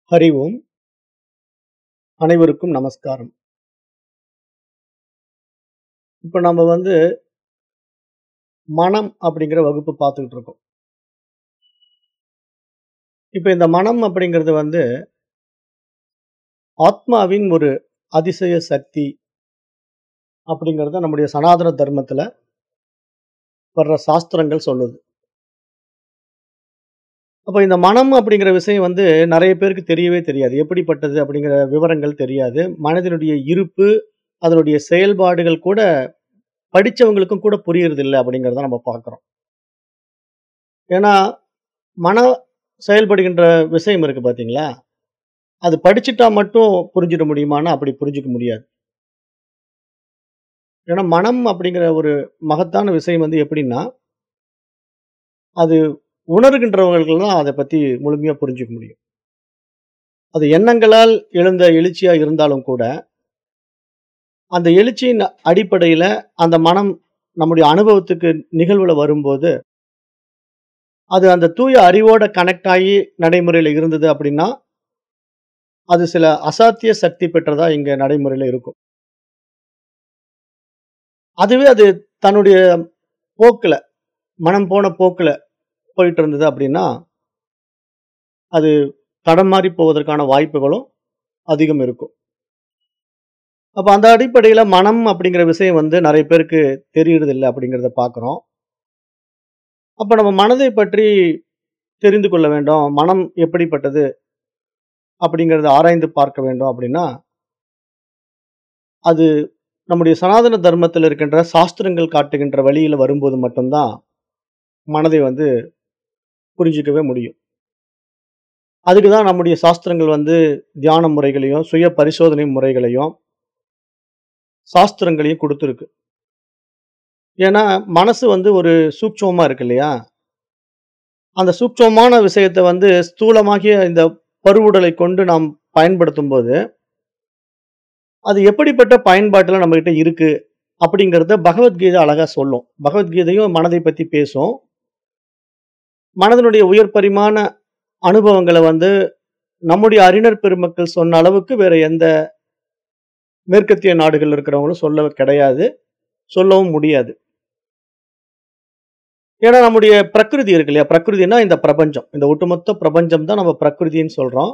ஹரி ஓம் அனைவருக்கும் நமஸ்காரம் இப்போ நம்ம வந்து மனம் அப்படிங்கிற வகுப்பு பார்த்துக்கிட்டு இருக்கோம் இப்போ இந்த மனம் அப்படிங்கிறது வந்து ஆத்மாவின் ஒரு அதிசய சக்தி அப்படிங்கிறத நம்முடைய சனாதன தர்மத்தில் வர்ற சாஸ்திரங்கள் சொல்லுது அப்போ இந்த மனம் அப்படிங்கிற விஷயம் வந்து நிறைய பேருக்கு தெரியவே தெரியாது எப்படிப்பட்டது அப்படிங்கிற விவரங்கள் தெரியாது மனதினுடைய இருப்பு அதனுடைய செயல்பாடுகள் கூட படிச்சவங்களுக்கும் கூட புரியறது இல்லை அப்படிங்கிறத நம்ம பார்க்குறோம் ஏன்னா மன செயல்படுகின்ற விஷயம் இருக்கு பார்த்தீங்களா அது படிச்சுட்டா மட்டும் புரிஞ்சிட முடியுமானா அப்படி புரிஞ்சுக்க முடியாது ஏன்னா மனம் அப்படிங்கிற ஒரு மகத்தான விஷயம் வந்து எப்படின்னா அது உணர்கின்றவர்கள் தான் அதை பற்றி முழுமையாக புரிஞ்சுக்க முடியும் அது எண்ணங்களால் எழுந்த எழுச்சியா இருந்தாலும் கூட அந்த எழுச்சியின் அடிப்படையில் அந்த மனம் நம்முடைய அனுபவத்துக்கு நிகழ்வுல வரும்போது அது அந்த தூய அறிவோட கனெக்ட் ஆகி நடைமுறையில் இருந்தது அப்படின்னா அது சில அசாத்திய சக்தி பெற்றதா இங்க நடைமுறையில் இருக்கும் அதுவே அது தன்னுடைய போக்குல மனம் போன போக்குல போயிட்டு இருந்தது அப்படின்னா அது தடம் மாறி போவதற்கான வாய்ப்புகளும் அதிகம் இருக்கும் அப்போ அந்த அடிப்படையில் மனம் அப்படிங்கிற விஷயம் வந்து நிறைய பேருக்கு தெரியறது இல்லை அப்படிங்கிறத பார்க்குறோம் அப்போ நம்ம மனதை பற்றி தெரிந்து கொள்ள வேண்டும் மனம் எப்படிப்பட்டது அப்படிங்கிறத ஆராய்ந்து பார்க்க வேண்டும் அப்படின்னா அது நம்முடைய சனாதன தர்மத்தில் இருக்கின்ற சாஸ்திரங்கள் காட்டுகின்ற வழியில் வரும்போது மட்டும்தான் மனதை வந்து புரிஞ்சிக்கவே முடியும் அதுக்கு தான் நம்முடைய சாஸ்திரங்கள் வந்து தியான முறைகளையும் சுய பரிசோதனை முறைகளையும் சாஸ்திரங்களையும் கொடுத்துருக்கு ஏன்னா மனசு வந்து ஒரு சூட்சமாக இருக்கு இல்லையா அந்த சூட்சமான விஷயத்தை வந்து ஸ்தூலமாகிய இந்த பருவுடலை கொண்டு நாம் பயன்படுத்தும் போது அது எப்படிப்பட்ட பயன்பாட்டில் நம்மகிட்ட இருக்கு அப்படிங்கிறத பகவத்கீதை அழகா சொல்லும் பகவத்கீதையும் மனதை பற்றி பேசும் மனதனுடைய உயர் பரிமாண அனுபவங்களை வந்து நம்முடைய அறிஞர் பெருமக்கள் சொன்ன அளவுக்கு வேற எந்த மேற்கத்திய நாடுகள் இருக்கிறவங்களும் சொல்ல கிடையாது சொல்லவும் முடியாது ஏன்னா நம்முடைய பிரகிருதி இருக்கு இல்லையா பிரகிருதினா இந்த பிரபஞ்சம் இந்த ஒட்டுமொத்த பிரபஞ்சம் தான் நம்ம பிரகிருதின்னு சொல்றோம்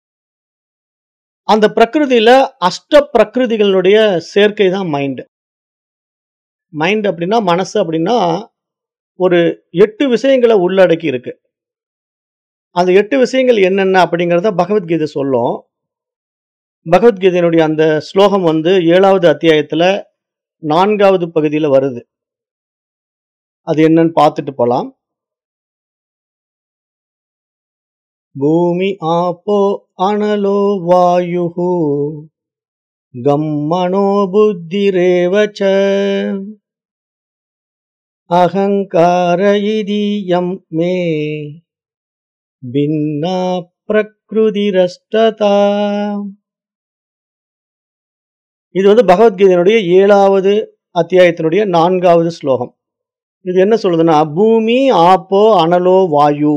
அந்த பிரகிருதியில அஷ்ட பிரகிருதிகளுடைய சேர்க்கை தான் மைண்ட் மைண்ட் அப்படின்னா மனசு அப்படின்னா ஒரு எட்டு விஷயங்களை உள்ளடக்கி இருக்கு அந்த எட்டு விஷயங்கள் என்னென்ன அப்படிங்கிறத பகவத்கீதை சொல்லும் பகவத்கீதையினுடைய அந்த ஸ்லோகம் வந்து ஏழாவது அத்தியாயத்துல நான்காவது பகுதியில வருது அது என்னன்னு பார்த்துட்டு போலாம் பூமி ஆப்போ அனலோ வாயு கம்மனோ புத்திரேவச்ச அகங்கார இதீயம் மே பின்னா பிரகிருதிரஷ்டதா இது வந்து பகவத்கீதையினுடைய ஏழாவது அத்தியாயத்தினுடைய நான்காவது ஸ்லோகம் இது என்ன சொல்லுதுன்னா பூமி ஆப்போ அனலோ வாயு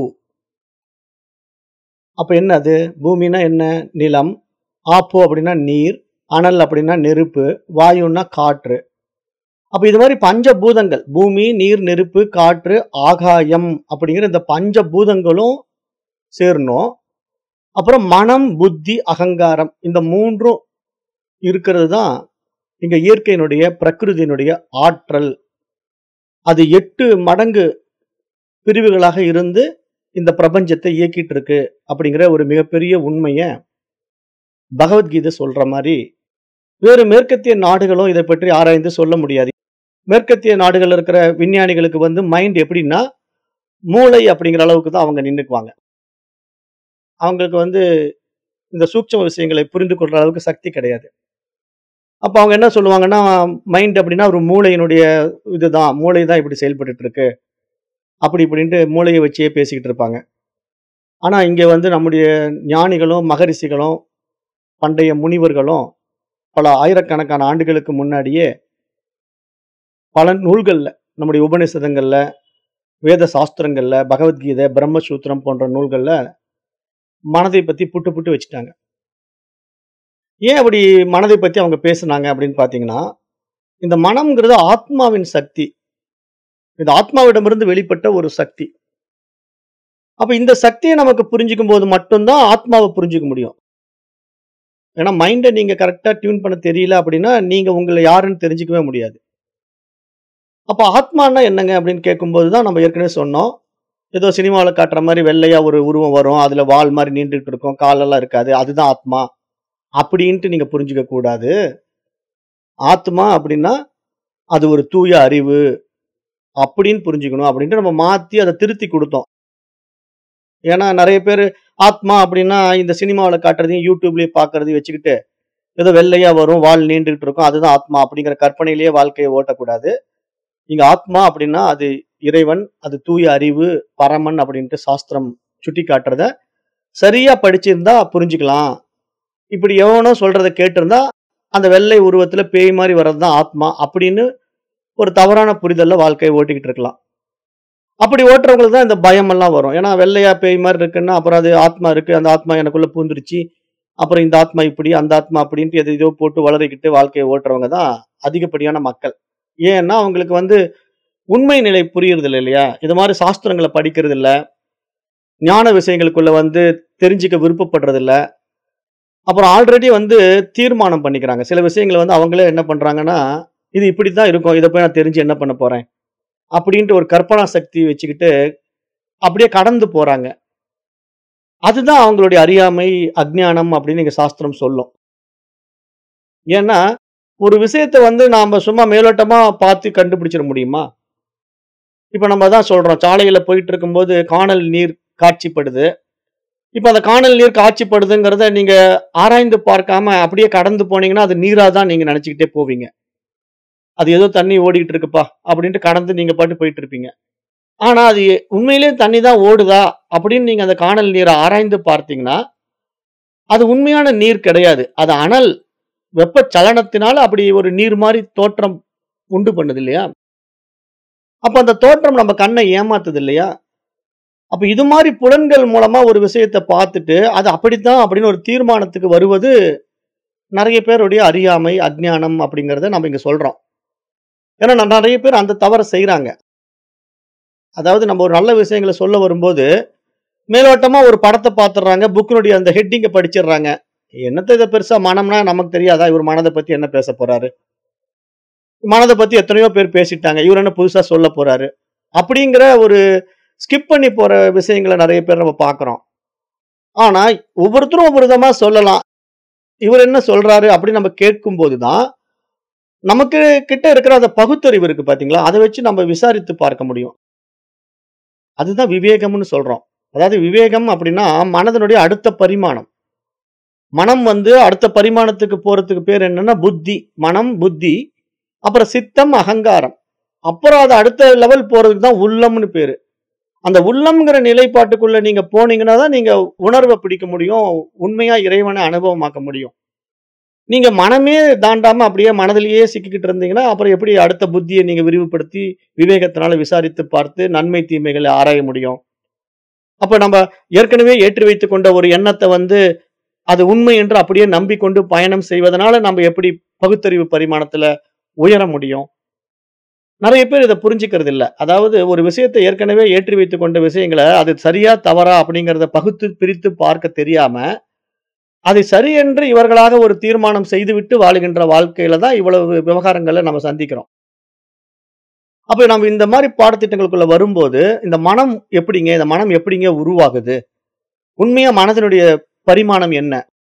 அப்ப என்ன அது பூமினா என்ன நிலம் ஆப்போ அப்படின்னா நீர் அனல் அப்படின்னா நெருப்பு வாயுன்னா காற்று அப்ப இது மாதிரி பஞ்சபூதங்கள் பூமி நீர் நெருப்பு காற்று ஆகாயம் அப்படிங்கிற இந்த பஞ்சபூதங்களும் சேரணும் அப்புறம் மனம் புத்தி அகங்காரம் இந்த மூன்றும் இருக்கிறது தான் இங்க இயற்கையினுடைய பிரகிருதியினுடைய ஆற்றல் அது எட்டு மடங்கு பிரிவுகளாக இருந்து இந்த பிரபஞ்சத்தை இயக்கிட்டு இருக்கு அப்படிங்கிற ஒரு மிகப்பெரிய உண்மையை பகவத்கீதை சொல்ற மாதிரி வேறு மேற்கத்திய நாடுகளும் இதை பற்றி ஆராய்ந்து சொல்ல முடியாது மேற்கத்திய நாடுகள் இருக்கிற விஞ்ஞானிகளுக்கு வந்து மைண்ட் எப்படின்னா மூளை அப்படிங்கிற அளவுக்கு தான் அவங்க நின்றுக்குவாங்க அவங்களுக்கு வந்து இந்த சூட்சம விஷயங்களை புரிந்து கொள்ற அளவுக்கு சக்தி கிடையாது அப்போ அவங்க என்ன சொல்லுவாங்கன்னா மைண்ட் அப்படின்னா ஒரு மூளையினுடைய இதுதான் மூளை தான் இப்படி செயல்பட்டு இருக்கு அப்படி இப்படின்ட்டு மூளையை வச்சே பேசிக்கிட்டு இருப்பாங்க ஆனால் இங்கே வந்து நம்முடைய ஞானிகளும் மகரிஷிகளும் பண்டைய முனிவர்களும் பல ஆயிரக்கணக்கான ஆண்டுகளுக்கு முன்னாடியே பல நூல்களில் நம்முடைய உபநிஷதங்களில் வேத சாஸ்திரங்களில் பகவத்கீதை பிரம்மசூத்திரம் போன்ற நூல்களில் மனதை பத்தி புட்டு புட்டு வச்சுட்டாங்க ஏன் அப்படி மனதை பத்தி அவங்க பேசுனாங்க அப்படின்னு பாத்தீங்கன்னா இந்த மனம்ங்கிறது ஆத்மாவின் சக்தி இது ஆத்மாவிடமிருந்து வெளிப்பட்ட ஒரு சக்தி அப்ப இந்த சக்தியை நமக்கு புரிஞ்சுக்கும் போது மட்டும்தான் ஆத்மாவை புரிஞ்சுக்க முடியும் ஏன்னா மைண்டை நீங்க கரெக்டா டியூன் பண்ண தெரியல அப்படின்னா நீங்க உங்களை யாருன்னு தெரிஞ்சுக்கவே முடியாது அப்ப ஆத்மானா என்னங்க அப்படின்னு கேட்கும்போது தான் நம்ம ஏற்கனவே சொன்னோம் ஏதோ சினிமாவில் காட்டுற மாதிரி வெள்ளையா ஒரு உருவம் வரும் அதுல வால் மாதிரி நீண்டுகிட்டு இருக்கும் காலெல்லாம் இருக்காது அதுதான் ஆத்மா அப்படின்ட்டு நீங்க புரிஞ்சுக்க கூடாது ஆத்மா அப்படின்னா அது ஒரு தூய அறிவு அப்படின்னு புரிஞ்சுக்கணும் அப்படின்ட்டு நம்ம மாத்தி அதை திருத்தி கொடுத்தோம் ஏன்னா நிறைய பேர் ஆத்மா அப்படின்னா இந்த சினிமாவில் காட்டுறதையும் யூடியூப்லயே பார்க்கறதையும் வச்சுக்கிட்டு ஏதோ வெள்ளையா வரும் வால் நீண்டுகிட்டு இருக்கும் அதுதான் ஆத்மா அப்படிங்கிற கற்பனையிலேயே வாழ்க்கையை ஓட்டக்கூடாது இங்க ஆத்மா அப்படின்னா அது இறைவன் அது தூய அறிவு பரமன் அப்படின்ட்டு சாஸ்திரம் சுட்டி காட்டுறத சரியா படிச்சிருந்தா புரிஞ்சுக்கலாம் இப்படி எவனோ சொல்றத கேட்டிருந்தா அந்த வெள்ளை உருவத்துல பேய் மாதிரி வர்றது தான் ஆத்மா அப்படின்னு ஒரு தவறான புரிதல்ல வாழ்க்கையை ஓட்டிக்கிட்டு இருக்கலாம் அப்படி ஓட்டுறவங்களுக்கு தான் இந்த பயம் எல்லாம் வரும் ஏன்னா வெள்ளையா பேய் மாதிரி இருக்குன்னா அப்புறம் அது ஆத்மா இருக்கு அந்த ஆத்மா எனக்குள்ள பூந்துருச்சு அப்புறம் இந்த ஆத்மா இப்படி அந்த ஆத்மா அப்படின்ட்டு எது இதோ போட்டு வளரிக்கிட்டு வாழ்க்கையை ஓட்டுறவங்க தான் அதிகப்படியான மக்கள் ஏன்னா அவங்களுக்கு வந்து உண்மை நிலை புரியுறது இல்லை இல்லையா இது மாதிரி சாஸ்திரங்களை படிக்கிறது இல்ல ஞான விஷயங்களுக்குள்ள வந்து தெரிஞ்சுக்க விருப்பப்படுறது இல்ல அப்புறம் ஆல்ரெடி வந்து தீர்மானம் பண்ணிக்கிறாங்க சில விஷயங்களை வந்து அவங்களே என்ன பண்றாங்கன்னா இது இப்படித்தான் இருக்கும் இதை போய் நான் தெரிஞ்சு என்ன பண்ண போறேன் அப்படின்ட்டு ஒரு கற்பனா சக்தி வச்சுக்கிட்டு அப்படியே கடந்து போறாங்க அதுதான் அவங்களுடைய அறியாமை அஜ்ஞானம் அப்படின்னு இங்க சாஸ்திரம் சொல்லும் ஏன்னா ஒரு விஷயத்தை வந்து நாம சும்மா மேலோட்டமா பார்த்து கண்டுபிடிச்சிட முடியுமா இப்ப நம்ம தான் சொல்றோம் சாலையில போயிட்டு இருக்கும்போது காணல் நீர் காட்சிப்படுது இப்ப அந்த காணல் நீர் காட்சிப்படுதுங்கிறத நீங்க ஆராய்ந்து பார்க்காம அப்படியே கடந்து போனீங்கன்னா அது நீரா தான் நீங்க நினைச்சுக்கிட்டே போவீங்க அது ஏதோ தண்ணி ஓடிட்டு இருக்குப்பா அப்படின்ட்டு கடந்து நீங்க பாட்டு போயிட்டு இருப்பீங்க ஆனா அது உண்மையிலேயே தண்ணி தான் ஓடுதா அப்படின்னு நீங்க அந்த காணல் நீரை ஆராய்ந்து பார்த்தீங்கன்னா அது உண்மையான நீர் கிடையாது அது அனல் வெப்ப சலனத்தினால அப்படி ஒரு நீர் மாதிரி தோற்றம் உண்டு பண்ணுது இல்லையா அப்ப அந்த தோற்றம் நம்ம கண்ணை ஏமாத்துது இல்லையா அப்ப இது மாதிரி புலன்கள் மூலமா ஒரு விஷயத்தை பார்த்துட்டு அது அப்படித்தான் அப்படின்னு ஒரு தீர்மானத்துக்கு வருவது நிறைய பேருடைய அறியாமை அஜ்ஞானம் அப்படிங்கறத நம்ம இங்க சொல்றோம் ஏன்னா ந- நிறைய பேர் அந்த தவறை செய்றாங்க அதாவது நம்ம ஒரு நல்ல விஷயங்களை சொல்ல வரும்போது மேலோட்டமா ஒரு படத்தை பார்த்துடுறாங்க புக்கினுடைய அந்த ஹெட்டிங்கை படிச்சிடுறாங்க என்னத்த இதை பெருசா மனம்னா நமக்கு தெரியாதா இவர் மனதை பத்தி என்ன பேச போறாரு மனதை பத்தி எத்தனையோ பேர் பேசிட்டாங்க இவர் என்ன புதுசா சொல்ல போறாரு அப்படிங்கிற ஒரு ஸ்கிப் பண்ணி போற விஷயங்களை நிறைய பேர் நம்ம பார்க்கிறோம் ஆனா ஒவ்வொருத்தரும் ஒவ்வொரு விதமா சொல்லலாம் இவர் என்ன சொல்றாரு அப்படின்னு நம்ம கேட்கும் போதுதான் நமக்கு கிட்ட இருக்கிற அந்த பகுத்தறிவு இருக்கு பாத்தீங்களா அதை வச்சு நம்ம விசாரித்து பார்க்க முடியும் அதுதான் விவேகம்னு சொல்றோம் அதாவது விவேகம் அப்படின்னா மனதனுடைய அடுத்த பரிமாணம் மனம் வந்து அடுத்த பரிமாணத்துக்கு போறதுக்கு பேர் என்னன்னா புத்தி மனம் புத்தி அப்புறம் சித்தம் அகங்காரம் அப்புறம் அது அடுத்த லெவல் போறதுக்கு தான் உள்ளம்னு பேரு அந்த உள்ளம்ங்கிற நிலைப்பாட்டுக்குள்ள நீங்க போனீங்கன்னா தான் நீங்க உணர்வை பிடிக்க முடியும் உண்மையா இறைவனை அனுபவமாக்க முடியும் நீங்க மனமே தாண்டாம அப்படியே மனதிலேயே சிக்கிக்கிட்டு இருந்தீங்கன்னா அப்புறம் எப்படி அடுத்த புத்தியை நீங்க விரிவுபடுத்தி விவேகத்தினால விசாரித்து பார்த்து நன்மை தீமைகளை ஆராய முடியும் அப்ப நம்ம ஏற்கனவே ஏற்றி வைத்துக் கொண்ட ஒரு எண்ணத்தை வந்து அது உண்மை என்று அப்படியே நம்பிக்கொண்டு பயணம் செய்வதனால நம்ம எப்படி பகுத்தறிவு பரிமாணத்துல உயர முடியும் நிறைய பேர் இதை புரிஞ்சுக்கிறது இல்ல அதாவது ஒரு விஷயத்தை ஏற்கனவே ஏற்றி வைத்துக் கொண்ட விஷயங்களை அது சரியா தவறா அப்படிங்கறத பகுத்து பிரித்து பார்க்க தெரியாம அதை சரி என்று இவர்களாக ஒரு தீர்மானம் செய்துவிட்டு வாழுகின்ற வாழ்க்கையில தான் இவ்வளவு விவகாரங்களை நம்ம சந்திக்கிறோம் அப்ப நம்ம இந்த மாதிரி பாடத்திட்டங்களுக்குள்ள வரும்போது இந்த மனம் எப்படிங்க இந்த மனம் எப்படிங்க உருவாகுது உண்மையா மனதினுடைய பரிமாணம் என்ன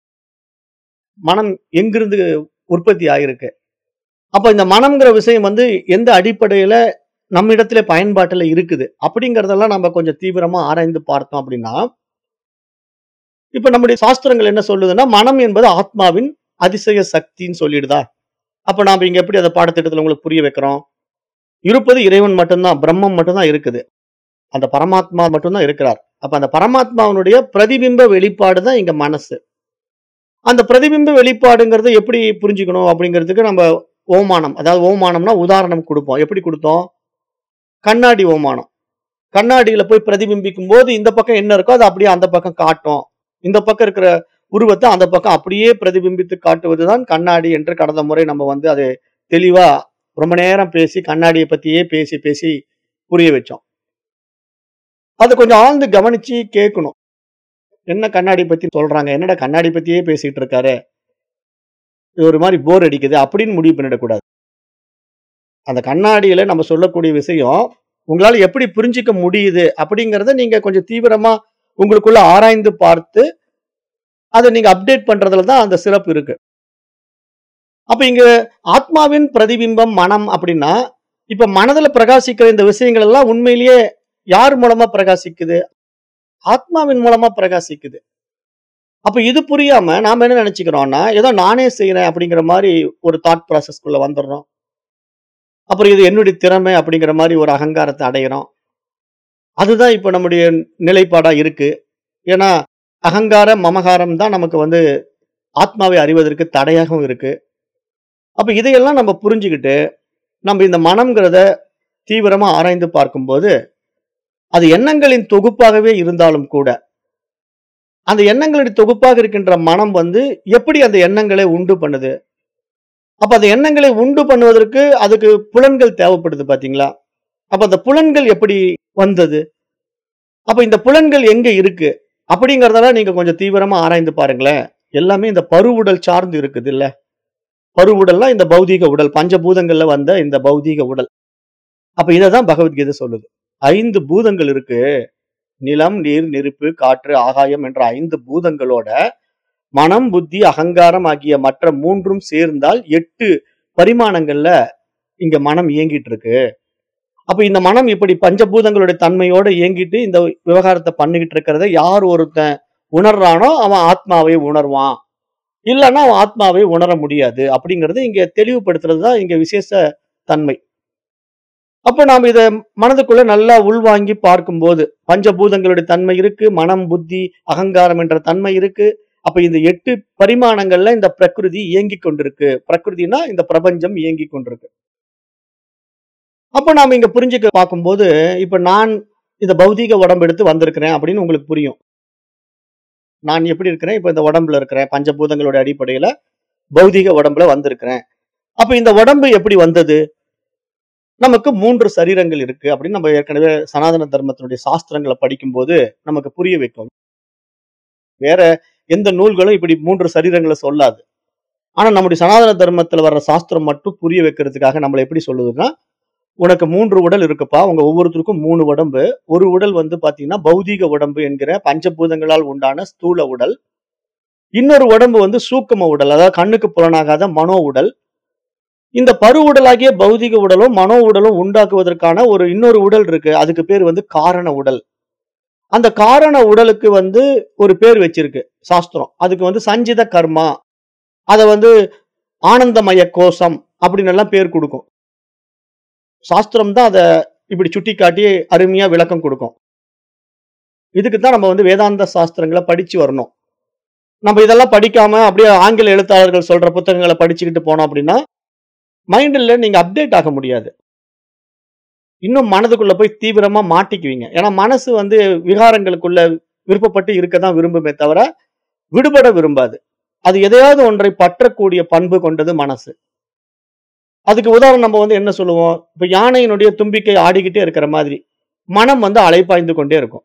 மனம் எங்கிருந்து உற்பத்தி ஆகிருக்கு அப்ப இந்த மனம்ங்கிற விஷயம் வந்து எந்த அடிப்படையில நம்ம இடத்துல பயன்பாட்டுல இருக்குது அப்படிங்கறதெல்லாம் நம்ம கொஞ்சம் தீவிரமா ஆராய்ந்து பார்த்தோம் அப்படின்னா இப்ப நம்முடைய சாஸ்திரங்கள் என்ன சொல்லுதுன்னா மனம் என்பது ஆத்மாவின் அதிசய சக்தின்னு சொல்லிடுதா அப்ப நாம இங்க எப்படி அதை பாடத்திட்டத்துல உங்களுக்கு புரிய வைக்கிறோம் இருப்பது இறைவன் மட்டும்தான் பிரம்மம் மட்டும்தான் இருக்குது அந்த பரமாத்மா மட்டும்தான் இருக்கிறார் அப்ப அந்த பரமாத்மாவினுடைய பிரதிபிம்ப வெளிப்பாடு தான் இங்க மனசு அந்த பிரதிபிம்ப வெளிப்பாடுங்கிறது எப்படி புரிஞ்சுக்கணும் அப்படிங்கிறதுக்கு நம்ம ஓமானம் அதாவது ஓமானம்னா உதாரணம் கொடுப்போம் எப்படி கொடுத்தோம் கண்ணாடி ஓமானம் கண்ணாடியில போய் பிரதிபிம்பிக்கும் போது இந்த பக்கம் என்ன இருக்கோ அது அப்படியே அந்த பக்கம் காட்டும் இந்த பக்கம் இருக்கிற உருவத்தை அந்த பக்கம் அப்படியே பிரதிபிம்பித்து காட்டுவதுதான் கண்ணாடி என்று கடந்த முறை நம்ம வந்து அதை தெளிவா ரொம்ப நேரம் பேசி கண்ணாடியை பத்தியே பேசி பேசி புரிய வச்சோம் அதை கொஞ்சம் ஆழ்ந்து கவனிச்சு கேட்கணும் என்ன கண்ணாடி பத்தி சொல்றாங்க என்னடா கண்ணாடி பத்தியே பேசிட்டு இருக்காரு இது ஒரு மாதிரி போர் அடிக்குது அப்படின்னு முடிவு பண்ணிடக்கூடாது அந்த கண்ணாடியில நம்ம சொல்லக்கூடிய விஷயம் உங்களால எப்படி புரிஞ்சிக்க முடியுது அப்படிங்கறத நீங்க கொஞ்சம் தீவிரமா உங்களுக்குள்ள ஆராய்ந்து பார்த்து அதை நீங்க அப்டேட் பண்றதுல தான் அந்த சிறப்பு இருக்கு அப்ப இங்க ஆத்மாவின் பிரதிபிம்பம் மனம் அப்படின்னா இப்ப மனதுல பிரகாசிக்கிற இந்த விஷயங்கள் எல்லாம் உண்மையிலேயே யார் மூலமா பிரகாசிக்குது ஆத்மாவின் மூலமா பிரகாசிக்குது அப்ப இது புரியாம நாம என்ன நினைச்சுக்கிறோம்னா ஏதோ நானே செய்யறேன் அப்படிங்கிற மாதிரி ஒரு தாட் ப்ராசஸ்க்குள்ள வந்துடுறோம் அப்புறம் இது என்னுடைய திறமை அப்படிங்கிற மாதிரி ஒரு அகங்காரத்தை அடையிறோம் அதுதான் இப்ப நம்முடைய நிலைப்பாடா இருக்கு ஏன்னா அகங்காரம் மமகாரம் தான் நமக்கு வந்து ஆத்மாவை அறிவதற்கு தடையாகவும் இருக்கு அப்ப இதையெல்லாம் நம்ம புரிஞ்சுக்கிட்டு நம்ம இந்த மனம்ங்கிறத தீவிரமா ஆராய்ந்து பார்க்கும்போது அது எண்ணங்களின் தொகுப்பாகவே இருந்தாலும் கூட அந்த எண்ணங்களின் தொகுப்பாக இருக்கின்ற மனம் வந்து எப்படி அந்த எண்ணங்களை உண்டு பண்ணுது அப்ப அந்த எண்ணங்களை உண்டு பண்ணுவதற்கு அதுக்கு புலன்கள் தேவைப்படுது பாத்தீங்களா அப்ப அந்த புலன்கள் எப்படி வந்தது அப்ப இந்த புலன்கள் எங்க இருக்கு அப்படிங்கறதெல்லாம் நீங்க கொஞ்சம் தீவிரமா ஆராய்ந்து பாருங்களேன் எல்லாமே இந்த பருவுடல் சார்ந்து இருக்குது இல்ல பருவுடல்லாம் இந்த பௌதீக உடல் பஞ்சபூதங்கள்ல வந்த இந்த பௌதீக உடல் அப்ப இததான் பகவத்கீதை சொல்லுது ஐந்து பூதங்கள் இருக்கு நிலம் நீர் நெருப்பு காற்று ஆகாயம் என்ற ஐந்து பூதங்களோட மனம் புத்தி அகங்காரம் ஆகிய மற்ற மூன்றும் சேர்ந்தால் எட்டு பரிமாணங்கள்ல இங்க மனம் இயங்கிட்டு இருக்கு அப்ப இந்த மனம் இப்படி பஞ்சபூதங்களுடைய தன்மையோட இயங்கிட்டு இந்த விவகாரத்தை பண்ணிக்கிட்டு இருக்கிறத யார் ஒருத்தன் உணர்றானோ அவன் ஆத்மாவை உணர்வான் இல்லைன்னா அவன் ஆத்மாவை உணர முடியாது அப்படிங்கறது இங்க தெளிவுபடுத்துறது தான் இங்க விசேஷ தன்மை அப்ப நாம் இத மனதுக்குள்ள நல்லா உள்வாங்கி பார்க்கும்போது பஞ்சபூதங்களுடைய தன்மை இருக்கு மனம் புத்தி அகங்காரம் என்ற தன்மை இருக்கு அப்ப இந்த எட்டு பரிமாணங்கள்ல இந்த பிரகிருதி இயங்கி கொண்டிருக்கு பிரகிருதினா இந்த பிரபஞ்சம் இயங்கி கொண்டிருக்கு அப்ப நாம இங்க புரிஞ்சுக்க பார்க்கும்போது இப்ப நான் இந்த பௌதீக உடம்பு எடுத்து வந்திருக்கிறேன் அப்படின்னு உங்களுக்கு புரியும் நான் எப்படி இருக்கிறேன் இப்ப இந்த உடம்புல இருக்கிறேன் பஞ்சபூதங்களோட அடிப்படையில பௌதீக உடம்புல வந்திருக்கிறேன் அப்ப இந்த உடம்பு எப்படி வந்தது நமக்கு மூன்று சரீரங்கள் இருக்கு அப்படின்னு நம்ம ஏற்கனவே சனாதன தர்மத்தினுடைய சாஸ்திரங்களை படிக்கும்போது நமக்கு புரிய வைக்கும் வேற எந்த நூல்களும் இப்படி மூன்று சரீரங்களை சொல்லாது ஆனா நம்முடைய சனாதன தர்மத்துல வர்ற சாஸ்திரம் மட்டும் புரிய வைக்கிறதுக்காக நம்மளை எப்படி சொல்லுதுன்னா உனக்கு மூன்று உடல் இருக்குப்பா உங்க ஒவ்வொருத்தருக்கும் மூணு உடம்பு ஒரு உடல் வந்து பாத்தீங்கன்னா பௌதீக உடம்பு என்கிற பஞ்சபூதங்களால் உண்டான ஸ்தூல உடல் இன்னொரு உடம்பு வந்து சூக்கம உடல் அதாவது கண்ணுக்கு புலனாகாத மனோ உடல் இந்த பரு உடலாகிய பௌதிக உடலும் மனோ உடலும் உண்டாக்குவதற்கான ஒரு இன்னொரு உடல் இருக்கு அதுக்கு பேர் வந்து காரண உடல் அந்த காரண உடலுக்கு வந்து ஒரு பேர் வச்சிருக்கு சாஸ்திரம் அதுக்கு வந்து சஞ்சித கர்மா அதை வந்து ஆனந்தமய கோஷம் அப்படின்னு எல்லாம் பேர் கொடுக்கும் சாஸ்திரம் தான் அதை இப்படி சுட்டி காட்டி அருமையா விளக்கம் கொடுக்கும் இதுக்கு தான் நம்ம வந்து வேதாந்த சாஸ்திரங்களை படிச்சு வரணும் நம்ம இதெல்லாம் படிக்காம அப்படியே ஆங்கில எழுத்தாளர்கள் சொல்ற புத்தகங்களை படிச்சுக்கிட்டு போனோம் அப்படின்னா மைண்டில் நீங்க அப்டேட் ஆக முடியாது இன்னும் மனதுக்குள்ள போய் தீவிரமா மாட்டிக்குவீங்க ஏன்னா மனசு வந்து விகாரங்களுக்குள்ள விருப்பப்பட்டு இருக்க தான் விரும்புமே தவிர விடுபட விரும்பாது அது எதையாவது ஒன்றை பற்றக்கூடிய பண்பு கொண்டது மனசு அதுக்கு உதாரணம் நம்ம வந்து என்ன சொல்லுவோம் இப்ப யானையினுடைய தும்பிக்கை ஆடிக்கிட்டே இருக்கிற மாதிரி மனம் வந்து அலைப்பாய்ந்து கொண்டே இருக்கும்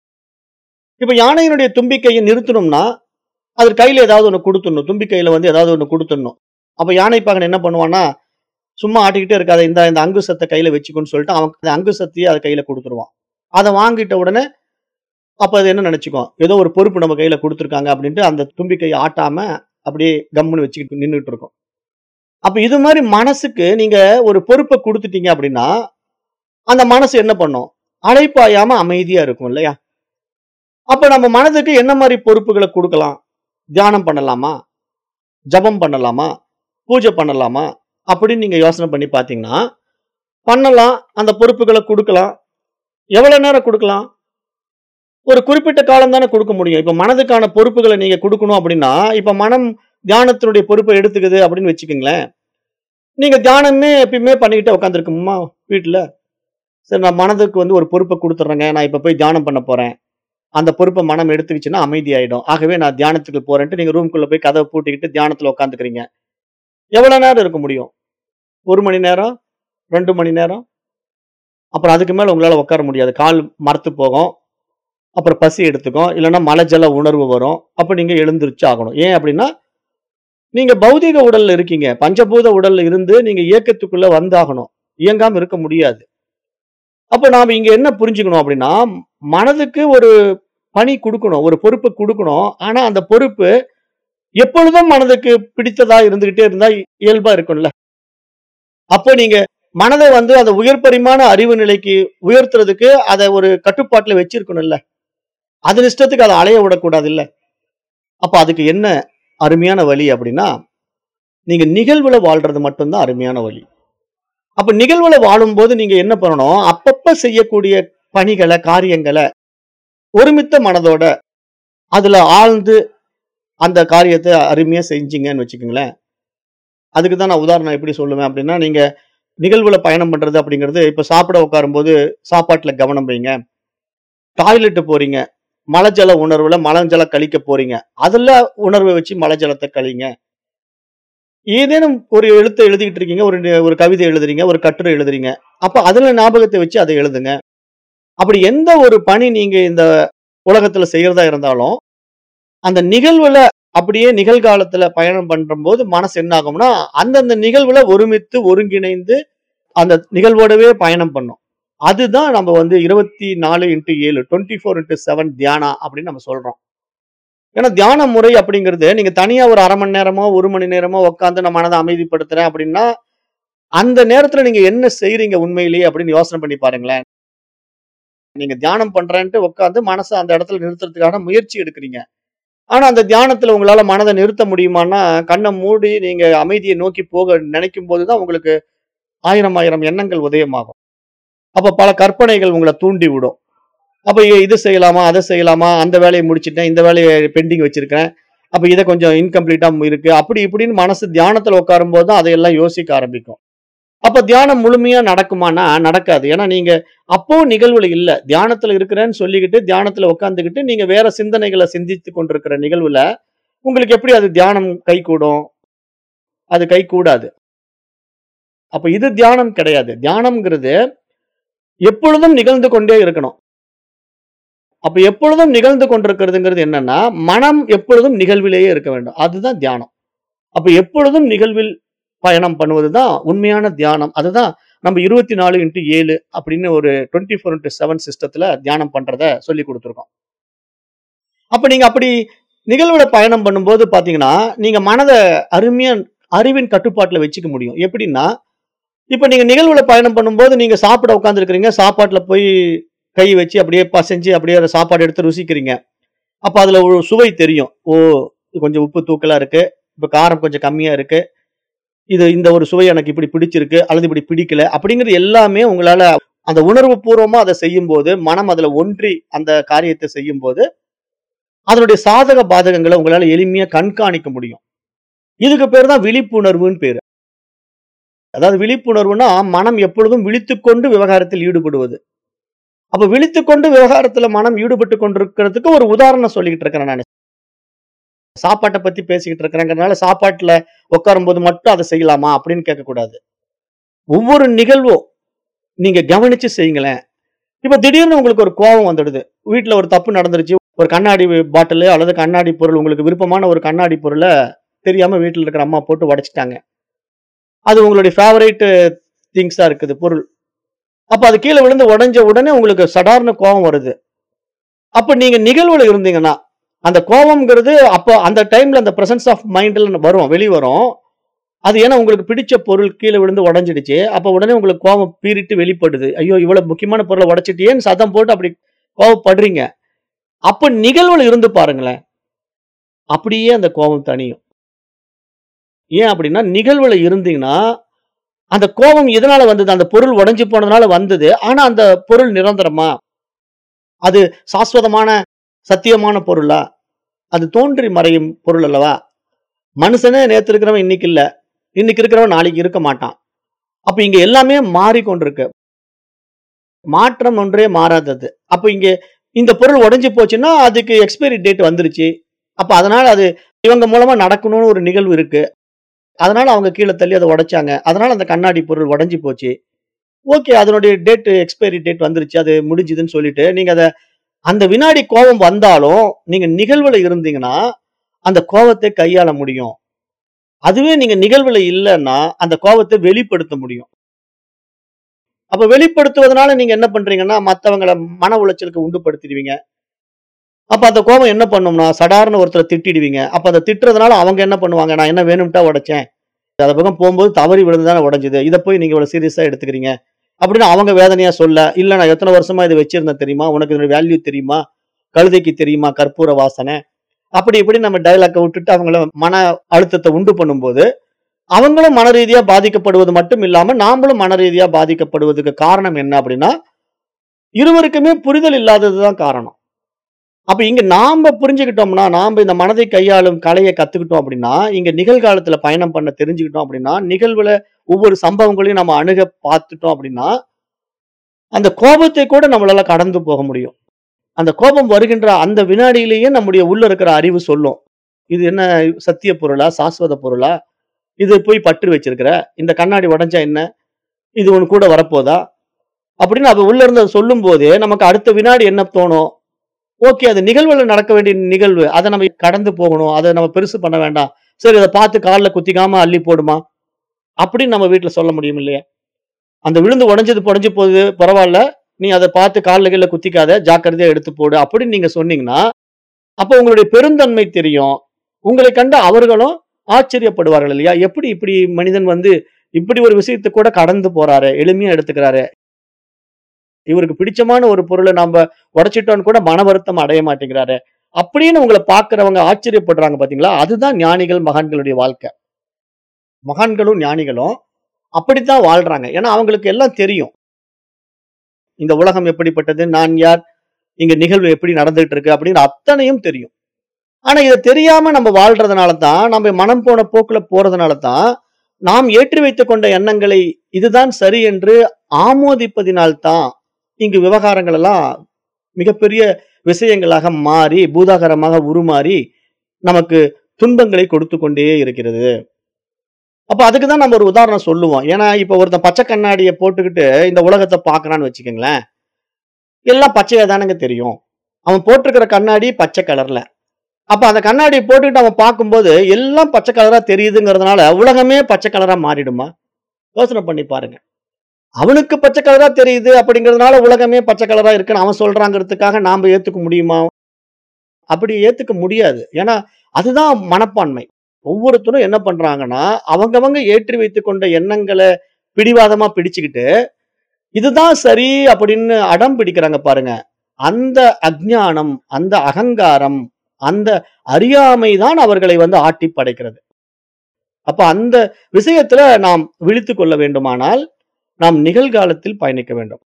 இப்ப யானையினுடைய தும்பிக்கையை நிறுத்தணும்னா அது கையில ஏதாவது ஒண்ணு கொடுத்துடணும் தும்பிக்கையில வந்து ஏதாவது ஒண்ணு கொடுத்துடணும் அப்ப யானை பாகன் என்ன பண்ணுவான்னா சும்மா ஆட்டிக்கிட்டே இருக்காத இந்த இந்த அங்குசத்தை கையில வச்சுக்கோன்னு சொல்லிட்டு அவன் அந்த அங்குசத்தையே அதை கையில கொடுத்துருவான் அதை வாங்கிட்ட உடனே அப்ப அது என்ன நினைச்சுக்கும் ஏதோ ஒரு பொறுப்பு நம்ம கையில கொடுத்துருக்காங்க அப்படின்ட்டு அந்த தும்பிக்கையை ஆட்டாம அப்படியே கம்முன்னு வச்சுக்கிட்டு நின்றுட்டு இருக்கும் அப்ப இது மாதிரி மனசுக்கு நீங்க ஒரு பொறுப்பை கொடுத்துட்டீங்க அப்படின்னா அந்த மனசு என்ன பண்ணும் அழைப்பாயாம அமைதியா இருக்கும் இல்லையா அப்ப நம்ம மனதுக்கு என்ன மாதிரி பொறுப்புகளை கொடுக்கலாம் தியானம் பண்ணலாமா ஜபம் பண்ணலாமா பூஜை பண்ணலாமா அப்படின்னு நீங்க யோசனை பண்ணி பார்த்தீங்கன்னா பண்ணலாம் அந்த பொறுப்புகளை கொடுக்கலாம் எவ்வளவு நேரம் கொடுக்கலாம் ஒரு குறிப்பிட்ட காலம் தானே கொடுக்க முடியும் இப்ப மனதுக்கான பொறுப்புகளை நீங்க கொடுக்கணும் அப்படின்னா இப்ப மனம் தியானத்தினுடைய பொறுப்பை எடுத்துக்குது அப்படின்னு வச்சுக்கோங்களேன் நீங்க தியானமே எப்பயுமே பண்ணிக்கிட்டே உட்காந்துருக்குமா வீட்டுல சரி நான் மனதுக்கு வந்து ஒரு பொறுப்பை கொடுத்துட்றேங்க நான் இப்ப போய் தியானம் பண்ண போறேன் அந்த பொறுப்பை மனம் எடுத்துக்கிச்சுன்னா அமைதியாயிடும் ஆகவே நான் தியானத்துக்கு போறேன்ட்டு நீங்க ரூம்குள்ள போய் கதவை பூட்டிக்கிட்டு தியானத்துல உட்காந்துக்கிறீங்க எவ்வளவு நேரம் இருக்க முடியும் ஒரு மணி நேரம் ரெண்டு மணி நேரம் அப்புறம் அதுக்கு மேல உங்களால உட்கார முடியாது கால் மரத்து போகும் அப்புறம் பசி எடுத்துக்கும் இல்லைன்னா மலஜல உணர்வு வரும் அப்ப நீங்க எழுந்திருச்சு ஆகணும் ஏன் அப்படின்னா நீங்க பௌதிக உடல்ல இருக்கீங்க பஞ்சபூத உடல்ல இருந்து நீங்க இயக்கத்துக்குள்ள வந்தாகணும் இயங்காம இருக்க முடியாது அப்ப நாம இங்க என்ன புரிஞ்சுக்கணும் அப்படின்னா மனதுக்கு ஒரு பணி கொடுக்கணும் ஒரு பொறுப்பு கொடுக்கணும் ஆனா அந்த பொறுப்பு எப்பொழுதும் மனதுக்கு பிடித்ததா இருந்துகிட்டே இருந்தா இயல்பா இருக்கும்ல அப்போ நீங்க மனதை வந்து அந்த உயர் பரிமாண அறிவு நிலைக்கு உயர்த்துறதுக்கு அதை ஒரு கட்டுப்பாட்டுல வச்சிருக்கணும்ல அது இஷ்டத்துக்கு அதை அலைய விடக்கூடாது இல்ல அப்ப அதுக்கு என்ன அருமையான வழி அப்படின்னா நீங்க நிகழ்வுல வாழ்றது மட்டும்தான் அருமையான வழி அப்ப நிகழ்வுல வாழும்போது நீங்க என்ன பண்ணணும் அப்பப்ப செய்யக்கூடிய பணிகளை காரியங்களை ஒருமித்த மனதோட அதுல ஆழ்ந்து அந்த காரியத்தை அருமையா செஞ்சீங்கன்னு வச்சுக்கோங்களேன் அதுக்கு தான் நான் உதாரணம் எப்படி சொல்லுவேன் அப்படின்னா நீங்க நிகழ்வுல பயணம் பண்றது அப்படிங்கிறது இப்ப சாப்பிட உட்காரும்போது சாப்பாட்டுல கவனம் வைங்க டாய்லெட் போறீங்க மலஜல உணர்வுல மலஜல கழிக்க போறீங்க அதுல உணர்வை வச்சு மலஜலத்தை கழிங்க ஏதேனும் ஒரு எழுத்தை எழுதிக்கிட்டு இருக்கீங்க ஒரு ஒரு கவிதை எழுதுறீங்க ஒரு கட்டுரை எழுதுறீங்க அப்ப அதுல ஞாபகத்தை வச்சு அதை எழுதுங்க அப்படி எந்த ஒரு பணி நீங்க இந்த உலகத்துல செய்யறதா இருந்தாலும் அந்த நிகழ்வுல அப்படியே நிகழ்காலத்துல பயணம் பண்றபோது மனசு என்ன ஆகும்னா அந்தந்த நிகழ்வுல ஒருமித்து ஒருங்கிணைந்து அந்த நிகழ்வோடவே பயணம் பண்ணும் அதுதான் நம்ம வந்து இருபத்தி நாலு இன்ட்டு ஏழு டுவெண்ட்டி ஃபோர் இன்ட்டு செவன் தியானா அப்படின்னு நம்ம சொல்றோம் ஏன்னா தியான முறை அப்படிங்கிறது நீங்க தனியா ஒரு அரை மணி நேரமோ ஒரு மணி நேரமோ உட்காந்து நான் மனதை அமைதிப்படுத்துறேன் அப்படின்னா அந்த நேரத்துல நீங்க என்ன செய்றீங்க உண்மையிலேயே அப்படின்னு யோசனை பண்ணி பாருங்களேன் நீங்க தியானம் பண்றேன்ட்டு உட்காந்து மனசை அந்த இடத்துல நிறுத்துறதுக்கான முயற்சி எடுக்கிறீங்க ஆனா அந்த தியானத்துல உங்களால மனதை நிறுத்த முடியுமான்னா கண்ணை மூடி நீங்க அமைதியை நோக்கி போக நினைக்கும் போதுதான் உங்களுக்கு ஆயிரம் ஆயிரம் எண்ணங்கள் உதயமாகும் அப்ப பல கற்பனைகள் உங்களை தூண்டி விடும் அப்ப இ- இது செய்யலாமா அதை செய்யலாமா அந்த வேலையை முடிச்சிட்டேன் இந்த வேலையை பெண்டிங் வச்சிருக்கேன் அப்ப இதை கொஞ்சம் இன்கம்ப்ளீட்டா இருக்கு அப்படி இப்படின்னு மனசு தியானத்துல உட்காரும் போது தான் அதையெல்லாம் யோசிக்க ஆரம்பிக்கும் அப்ப தியானம் முழுமையா நடக்குமானா நடக்காது ஏன்னா நீங்க அப்போ நிகழ்வுல இல்ல தியானத்துல இருக்கிறேன்னு சொல்லிக்கிட்டு தியானத்துல உட்காந்துக்கிட்டு நீங்க வேற சிந்தனைகளை சிந்தித்து கொண்டிருக்கிற நிகழ்வுல உங்களுக்கு எப்படி அது தியானம் கை கூடும் அது கை கூடாது அப்ப இது தியானம் கிடையாது தியானம்ங்கிறது எப்பொழுதும் நிகழ்ந்து கொண்டே இருக்கணும் அப்ப எப்பொழுதும் நிகழ்ந்து கொண்டிருக்கிறதுங்கிறது என்னன்னா மனம் எப்பொழுதும் நிகழ்விலேயே இருக்க வேண்டும் அதுதான் தியானம் அப்ப எப்பொழுதும் நிகழ்வில் பயணம் பண்ணுவதுதான் உண்மையான தியானம் அதுதான் நம்ம இருபத்தி நாலு இன்ட்டு ஏழு அப்படின்னு ஒரு டுவெண்ட்டி ஃபோர் இன்ட்டு செவன் சிஸ்டத்துல தியானம் பண்றத சொல்லி கொடுத்துருக்கோம் அப்ப நீங்க அப்படி நிகழ்வுல பயணம் பண்ணும்போது பாத்தீங்கன்னா நீங்க மனதை அருமையா அறிவின் கட்டுப்பாட்டுல வச்சுக்க முடியும் எப்படின்னா இப்ப நீங்க நிகழ்வுல பயணம் பண்ணும்போது நீங்க சாப்பிட உட்காந்துருக்கிறீங்க சாப்பாட்டுல போய் கை வச்சு அப்படியே பசைஞ்சு அப்படியே அந்த சாப்பாடு எடுத்து ருசிக்கிறீங்க அப்ப அதுல ஒரு சுவை தெரியும் ஓ இது கொஞ்சம் உப்பு தூக்கலா இருக்கு இப்ப காரம் கொஞ்சம் கம்மியா இருக்கு இது இந்த ஒரு சுவை எனக்கு இப்படி பிடிச்சிருக்கு அல்லது இப்படி பிடிக்கல அப்படிங்கிறது எல்லாமே உங்களால அந்த உணர்வு பூர்வமா அதை செய்யும் போது மனம் அதுல ஒன்றி அந்த காரியத்தை செய்யும் போது அதனுடைய சாதக பாதகங்களை உங்களால எளிமையா கண்காணிக்க முடியும் இதுக்கு பேர் தான் விழிப்புணர்வுன்னு பேரு அதாவது விழிப்புணர்வுனா மனம் எப்பொழுதும் விழித்துக்கொண்டு விவகாரத்தில் ஈடுபடுவது அப்ப விழித்துக்கொண்டு விவகாரத்துல மனம் ஈடுபட்டு கொண்டிருக்கிறதுக்கு ஒரு உதாரணம் சொல்லிக்கிட்டு இருக்கிறேன் நான் சாப்பாட்டை பத்தி பேசிக்கிட்டு இருக்கிறேங்கிறதுனால சாப்பாட்டுல உட்காரும் போது மட்டும் அதை செய்யலாமா அப்படின்னு கேட்கக்கூடாது ஒவ்வொரு நிகழ்வும் நீங்க கவனிச்சு செய்யுங்களேன் இப்ப திடீர்னு உங்களுக்கு ஒரு கோபம் வந்துடுது வீட்டுல ஒரு தப்பு நடந்துருச்சு ஒரு கண்ணாடி பாட்டிலு அல்லது கண்ணாடி பொருள் உங்களுக்கு விருப்பமான ஒரு கண்ணாடி பொருளை தெரியாம வீட்டுல இருக்கிற அம்மா போட்டு உடைச்சிட்டாங்க அது உங்களுடைய ஃபேவரேட் திங்ஸா இருக்குது பொருள் அப்ப அது கீழே விழுந்து உடைஞ்ச உடனே உங்களுக்கு சடார்னு கோபம் வருது அப்ப நீங்க நிகழ்வுல இருந்தீங்கன்னா அந்த கோபம்ங்கிறது அப்போ அந்த டைம்ல அந்த பிரசன்ஸ் ஆஃப் மைண்ட்ல வரும் வெளி வரும் அது ஏன்னா உங்களுக்கு பிடிச்ச பொருள் கீழே விழுந்து உடைஞ்சிடுச்சு அப்ப உடனே உங்களுக்கு கோபம் பீறிட்டு வெளிப்படுது ஐயோ இவ்வளவு முக்கியமான பொருளை உடைச்சிட்டியேன்னு சத்தம் போட்டு அப்படி கோபப்படுறீங்க அப்ப நிகழ்வுல இருந்து பாருங்களேன் அப்படியே அந்த கோபம் தனியும் ஏன் அப்படின்னா நிகழ்வுல இருந்தீங்கன்னா அந்த கோபம் எதனால வந்தது அந்த பொருள் உடைஞ்சு போனதுனால வந்தது ஆனா அந்த பொருள் நிரந்தரமா அது சாஸ்வதமான சத்தியமான பொருளா அது தோன்றி மறையும் பொருள் அல்லவா மனுஷனே நேத்து இருக்கிறவன் இன்னைக்கு இல்ல இன்னைக்கு இருக்கிறவன் நாளைக்கு இருக்க மாட்டான் அப்ப இங்க எல்லாமே மாறிக்கொண்டிருக்கு மாற்றம் ஒன்றே மாறாதது அப்ப இங்க இந்த பொருள் உடைஞ்சு போச்சுன்னா அதுக்கு எக்ஸ்பைரி டேட் வந்துருச்சு அப்ப அதனால அது இவங்க மூலமா நடக்கணும்னு ஒரு நிகழ்வு இருக்கு அதனால அவங்க கீழே தள்ளி அதை உடைச்சாங்க அதனால அந்த கண்ணாடி பொருள் உடைஞ்சு போச்சு ஓகே அதனுடைய டேட் எக்ஸ்பைரி டேட் வந்துருச்சு அது முடிஞ்சுதுன்னு சொல்லிட்டு நீங்க அதை அந்த வினாடி கோபம் வந்தாலும் நீங்க நிகழ்வுல இருந்தீங்கன்னா அந்த கோபத்தை கையாள முடியும் அதுவே நீங்க நிகழ்வுல இல்லைன்னா அந்த கோபத்தை வெளிப்படுத்த முடியும் அப்ப வெளிப்படுத்துவதனால நீங்க என்ன பண்றீங்கன்னா மத்தவங்கள மன உளைச்சலுக்கு உண்டுபடுத்திடுவீங்க அப்ப அந்த கோபம் என்ன பண்ணும்னா சடார்னு ஒருத்தரை திட்டிடுவீங்க அப்ப அந்த திட்டுறதுனால அவங்க என்ன பண்ணுவாங்க நான் என்ன வேணும்ட்டா உடைச்சேன் அந்த பக்கம் போகும்போது தவறி விழுந்துதானே உடைஞ்சது இதை போய் நீங்க இவ்வளவு சீரியஸா எடுத்துக்கிறீங்க அப்படின்னு அவங்க வேதனையா சொல்ல இல்ல நான் எத்தனை வருஷமா இதை வச்சிருந்தேன் தெரியுமா உனக்கு இதோட வேல்யூ தெரியுமா கழுதைக்கு தெரியுமா கற்பூர வாசனை அப்படி இப்படி நம்ம டைலாக்கை விட்டுட்டு அவங்கள மன அழுத்தத்தை உண்டு பண்ணும்போது அவங்களும் மன ரீதியா பாதிக்கப்படுவது மட்டும் இல்லாம நாமளும் மன ரீதியா பாதிக்கப்படுவதுக்கு காரணம் என்ன அப்படின்னா இருவருக்குமே புரிதல் இல்லாததுதான் காரணம் அப்ப இங்க நாம புரிஞ்சுக்கிட்டோம்னா நாம இந்த மனதை கையாளும் கலையை கத்துக்கிட்டோம் அப்படின்னா இங்க நிகழ்காலத்துல பயணம் பண்ண தெரிஞ்சுக்கிட்டோம் அப்படின்னா நிகழ்வுல ஒவ்வொரு சம்பவங்களையும் நம்ம அணுக பார்த்துட்டோம் அப்படின்னா அந்த கோபத்தை கூட நம்மளால கடந்து போக முடியும் அந்த கோபம் வருகின்ற அந்த வினாடியிலேயே நம்முடைய உள்ள இருக்கிற அறிவு சொல்லும் இது என்ன சத்திய பொருளா சாஸ்வத பொருளா இது போய் பற்று வச்சிருக்கிற இந்த கண்ணாடி உடைஞ்சா என்ன இது உன் கூட வரப்போதா அப்படின்னு அது உள்ள இருந்து சொல்லும் போதே நமக்கு அடுத்த வினாடி என்ன தோணும் ஓகே அது நிகழ்வுல நடக்க வேண்டிய நிகழ்வு அதை நம்ம கடந்து போகணும் அதை நம்ம பெருசு பண்ண வேண்டாம் சரி அதை பார்த்து காலில் குத்திக்காம அள்ளி போடுமா அப்படின்னு நம்ம வீட்டுல சொல்ல முடியும் இல்லையா அந்த விழுந்து உடைஞ்சது புடைஞ்சு போகுது பரவாயில்ல நீ அதை பார்த்து காலில் கீழே குத்திக்காத ஜாக்கிரதையா எடுத்து போடு அப்படின்னு நீங்க சொன்னீங்கன்னா அப்போ உங்களுடைய பெருந்தன்மை தெரியும் உங்களை கண்டு அவர்களும் ஆச்சரியப்படுவார்கள் இல்லையா எப்படி இப்படி மனிதன் வந்து இப்படி ஒரு விஷயத்தை கூட கடந்து போறாரு எளிமையா எடுத்துக்கிறாரு இவருக்கு பிடிச்சமான ஒரு பொருளை நாம உடைச்சிட்டோன்னு கூட மன வருத்தம் அடைய மாட்டேங்கிறாரு அப்படின்னு உங்களை பார்க்கறவங்க ஆச்சரியப்படுறாங்க பாத்தீங்களா அதுதான் ஞானிகள் மகான்களுடைய வாழ்க்கை மகான்களும் ஞானிகளும் அப்படித்தான் வாழ்றாங்க ஏன்னா அவங்களுக்கு எல்லாம் தெரியும் இந்த உலகம் எப்படிப்பட்டது நான் யார் இங்க நிகழ்வு எப்படி நடந்துட்டு இருக்கு அப்படின்னு அத்தனையும் தெரியும் ஆனா இதை தெரியாம நம்ம வாழ்றதுனால தான் நம்ம மனம் போன போக்குல போறதுனால தான் நாம் ஏற்றி வைத்துக் கொண்ட எண்ணங்களை இதுதான் சரி என்று ஆமோதிப்பதினால்தான் இங்கு விவகாரங்கள் எல்லாம் மிகப்பெரிய விஷயங்களாக மாறி பூதாகரமாக உருமாறி நமக்கு துன்பங்களை கொடுத்து கொண்டே இருக்கிறது அப்ப அதுக்கு தான் நம்ம ஒரு உதாரணம் சொல்லுவோம் ஏன்னா இப்ப ஒருத்தன் பச்சை கண்ணாடியை போட்டுக்கிட்டு இந்த உலகத்தை பார்க்கறான்னு வச்சுக்கோங்களேன் எல்லாம் பச்சையா தானங்க தெரியும் அவன் போட்டிருக்கிற கண்ணாடி பச்சை கலர்ல அப்ப அந்த கண்ணாடியை போட்டுக்கிட்டு அவன் பார்க்கும்போது எல்லாம் பச்சை கலரா தெரியுதுங்கிறதுனால உலகமே பச்சை கலரா மாறிடுமா யோசனை பண்ணி பாருங்க அவனுக்கு பச்சை கலரா தெரியுது அப்படிங்கிறதுனால உலகமே பச்சை கலரா இருக்குன்னு அவன் சொல்றாங்கிறதுக்காக நாம ஏத்துக்க முடியுமா அப்படி ஏத்துக்க முடியாது ஏன்னா அதுதான் மனப்பான்மை ஒவ்வொருத்தரும் என்ன பண்றாங்கன்னா அவங்கவங்க ஏற்றி வைத்துக் கொண்ட எண்ணங்களை பிடிவாதமா பிடிச்சுக்கிட்டு இதுதான் சரி அப்படின்னு அடம் பிடிக்கிறாங்க பாருங்க அந்த அஜ்ஞானம் அந்த அகங்காரம் அந்த அறியாமை தான் அவர்களை வந்து ஆட்டி படைக்கிறது அப்ப அந்த விஷயத்துல நாம் விழித்துக் கொள்ள வேண்டுமானால் நாம் நிகழ்காலத்தில் பயணிக்க வேண்டும்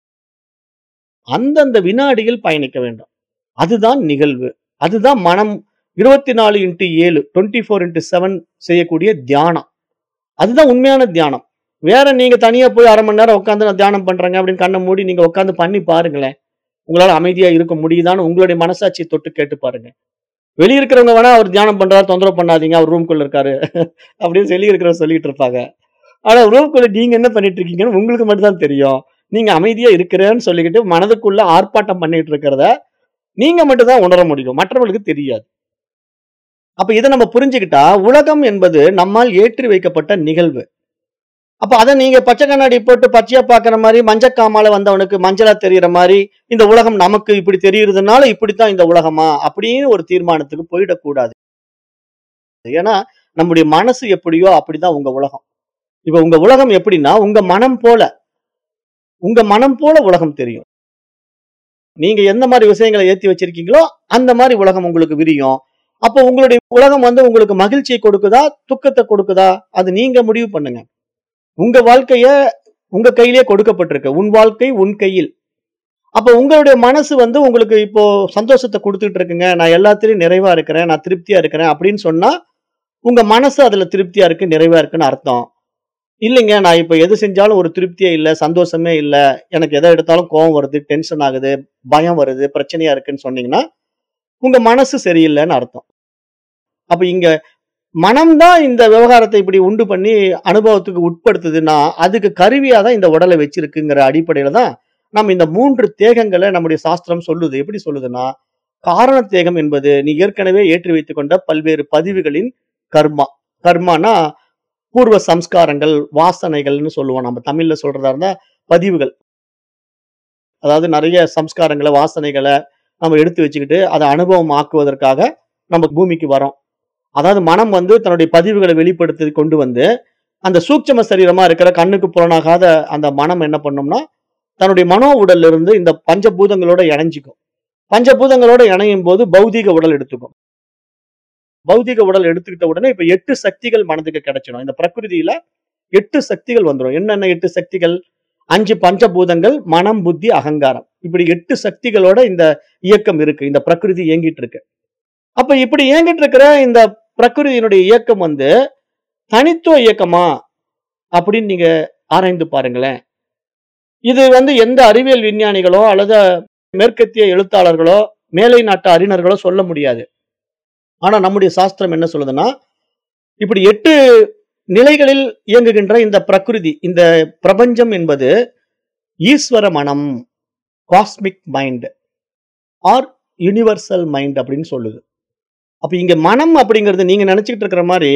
அந்தந்த வினாடியில் பயணிக்க வேண்டும் அதுதான் நிகழ்வு அதுதான் மனம் இருபத்தி நாலு இன்ட்டு ஏழு டுவெண்ட்டி ஃபோர் இன்ட்டு செவன் செய்யக்கூடிய தியானம் அதுதான் உண்மையான தியானம் வேற நீங்க தனியா போய் அரை மணி நேரம் உட்காந்து நான் தியானம் பண்றேங்க அப்படின்னு கண்ணை மூடி நீங்க உட்காந்து பண்ணி பாருங்களேன் உங்களால அமைதியா இருக்க முடியுதான்னு உங்களுடைய மனசாட்சியை தொட்டு கேட்டு பாருங்க வெளிய இருக்கிறவங்க வேணா அவர் தியானம் பண்றாரு தொந்தரவு பண்ணாதீங்க அவர் ரூம்குள்ள இருக்காரு அப்படின்னு வெளிய இருக்கிறவங்க சொல்லிட்டு இருப்பாங்க ஆனா ரூம்குள்ள நீங்க என்ன பண்ணிட்டு இருக்கீங்கன்னு உங்களுக்கு மட்டும் தான் தெரியும் நீங்க அமைதியா இருக்கிறேன்னு சொல்லிக்கிட்டு மனதுக்குள்ள ஆர்ப்பாட்டம் பண்ணிட்டு இருக்கிறத நீங்க மட்டும் தான் உணர முடியும் மற்றவர்களுக்கு தெரியாது அப்ப இதை நம்ம புரிஞ்சுக்கிட்டா உலகம் என்பது நம்மால் ஏற்றி வைக்கப்பட்ட நிகழ்வு அப்ப அதை நீங்க பச்சை கண்ணாடி போட்டு பச்சையா பாக்குற மாதிரி மஞ்சக்காமால வந்தவனுக்கு மஞ்சளா தெரியற மாதிரி இந்த உலகம் நமக்கு இப்படி தெரியுறதுனால இப்படித்தான் இந்த உலகமா அப்படின்னு ஒரு தீர்மானத்துக்கு போயிடக்கூடாது ஏன்னா நம்முடைய மனசு எப்படியோ அப்படிதான் உங்க உலகம் இப்ப உங்க உலகம் எப்படின்னா உங்க மனம் போல உங்க மனம் போல உலகம் தெரியும் நீங்க எந்த மாதிரி விஷயங்களை ஏத்தி வச்சிருக்கீங்களோ அந்த மாதிரி உலகம் உங்களுக்கு விரியும் அப்போ உங்களுடைய உலகம் வந்து உங்களுக்கு மகிழ்ச்சியை கொடுக்குதா துக்கத்தை கொடுக்குதா அது நீங்க முடிவு பண்ணுங்க உங்க வாழ்க்கைய உங்க கையிலேயே கொடுக்கப்பட்டிருக்கு உன் வாழ்க்கை உன் கையில் அப்ப உங்களுடைய மனசு வந்து உங்களுக்கு இப்போ சந்தோஷத்தை கொடுத்துட்டு இருக்குங்க நான் எல்லாத்திலயும் நிறைவா இருக்கிறேன் நான் திருப்தியா இருக்கிறேன் அப்படின்னு சொன்னா உங்க மனசு அதுல திருப்தியா இருக்கு நிறைவா இருக்குன்னு அர்த்தம் இல்லைங்க நான் இப்ப எது செஞ்சாலும் ஒரு திருப்தியே இல்ல, சந்தோஷமே இல்ல. எனக்கு எத எடுத்தாலும் கோவம் வருது, டென்ஷன் ஆகுது, பயம் வருது, பிரச்சனையா இருக்குன்னு சொன்னீங்கன்னா, உங்க மனசு சரியில்லன்னு அர்த்தம். அப்ப இங்க மனம் தான் இந்த விவகாரத்தை இப்படி உண்டு பண்ணி அனுபவத்துக்கு உட்படுத்துதுன்னா, அதுக்கு கருவியா தான் இந்த உடல வச்சிருக்குங்கிற அடிப்படையில தான், நம்ம இந்த 3 தேகங்கள நம்முடைய சாஸ்திரம் சொல்லுது. எப்படி சொல்லுதுன்னா, காரண தேகம் என்பது நீ ஏற்கனவே ஏற்றி வைத்துக் கொண்ட பல்வேறு பதிவுகளின் கர்மா. கர்மான்னா, பூர்வ சம்ஸ்காரங்கள், வாசனைகள்னு சொல்லுவோம். நம்ம தமிழ்ல சொல்றதா இருந்தா பதிவுகள். அதாவது நெறைய சம்ஸ்காரங்கள, வாசனைகள நம்ம எடுத்து வச்சுக்கிட்டு, அத அனுபவம் ஆக்குவதற்காக நம்ம பூமிக்கு வரோம். அதாவது மனம் வந்து தன்னுடைய பதிவுகள வெளிப்படுத்தி கொண்டு வந்து, அந்த சூட்சும சரீரமா இருக்கிற கண்ணுக்கு புலனாகாத அந்த மனம் என்ன பண்ணும்னா, தன்னுடைய மனோ உடல்ல இருந்து இந்த பஞ்சபூதங்களோட இணைஞ்சுக்கும். பஞ்சபூதங்களோட இணையும்போது பௌதீக உடல் எடுத்துக்கும். பௌதீக உடல் எடுத்துக்கிட்ட உடனே இப்ப 8 சக்திகள் மனதுக்கு கிடைச்சிடும். இந்த பிரகிருதியில 8 சக்திகள் வந்துரும். என்னென்ன 8 சக்திகள்? 5 பஞ்சபூதங்கள், மனம், புத்தி, அகங்காரம். இப்படி 8 சக்திகளோட இந்த இயக்கம் இருக்கு. இந்த பிரகிருதி இயங்கிட்டு இருக்கு. அப்ப இப்படி இயங்கிட்டு இருக்கிற இந்த பிரகிருதியினுடைய இயக்கம் வந்து, தனித்துவ இயக்கமா? அப்படின்னு நீங்க ஆராய்ந்து பாருங்களேன். இது வந்து எந்த அறிவியல் விஞ்ஞானிகளோ, அல்லது மேற்கத்திய எழுத்தாளர்களோ, மேலை நாட்டு அறிஞர்களோ சொல்ல முடியாது. ஆனா நம்முடைய சாஸ்திரம் என்ன சொல்லுதுன்னா, இப்படி 8 நிலைகளில் இயங்குகின்ற இந்த பிரகிருதி, இந்த பிரபஞ்சம் என்பது ஈஸ்வர மனம், cosmic mind or universal mind அப்படின்னு சொல்லுது. அப்ப இங்க மனம் அப்படிங்கிறது நீங்க நினைச்சுக்கிட்டு இருக்கிற மாரி,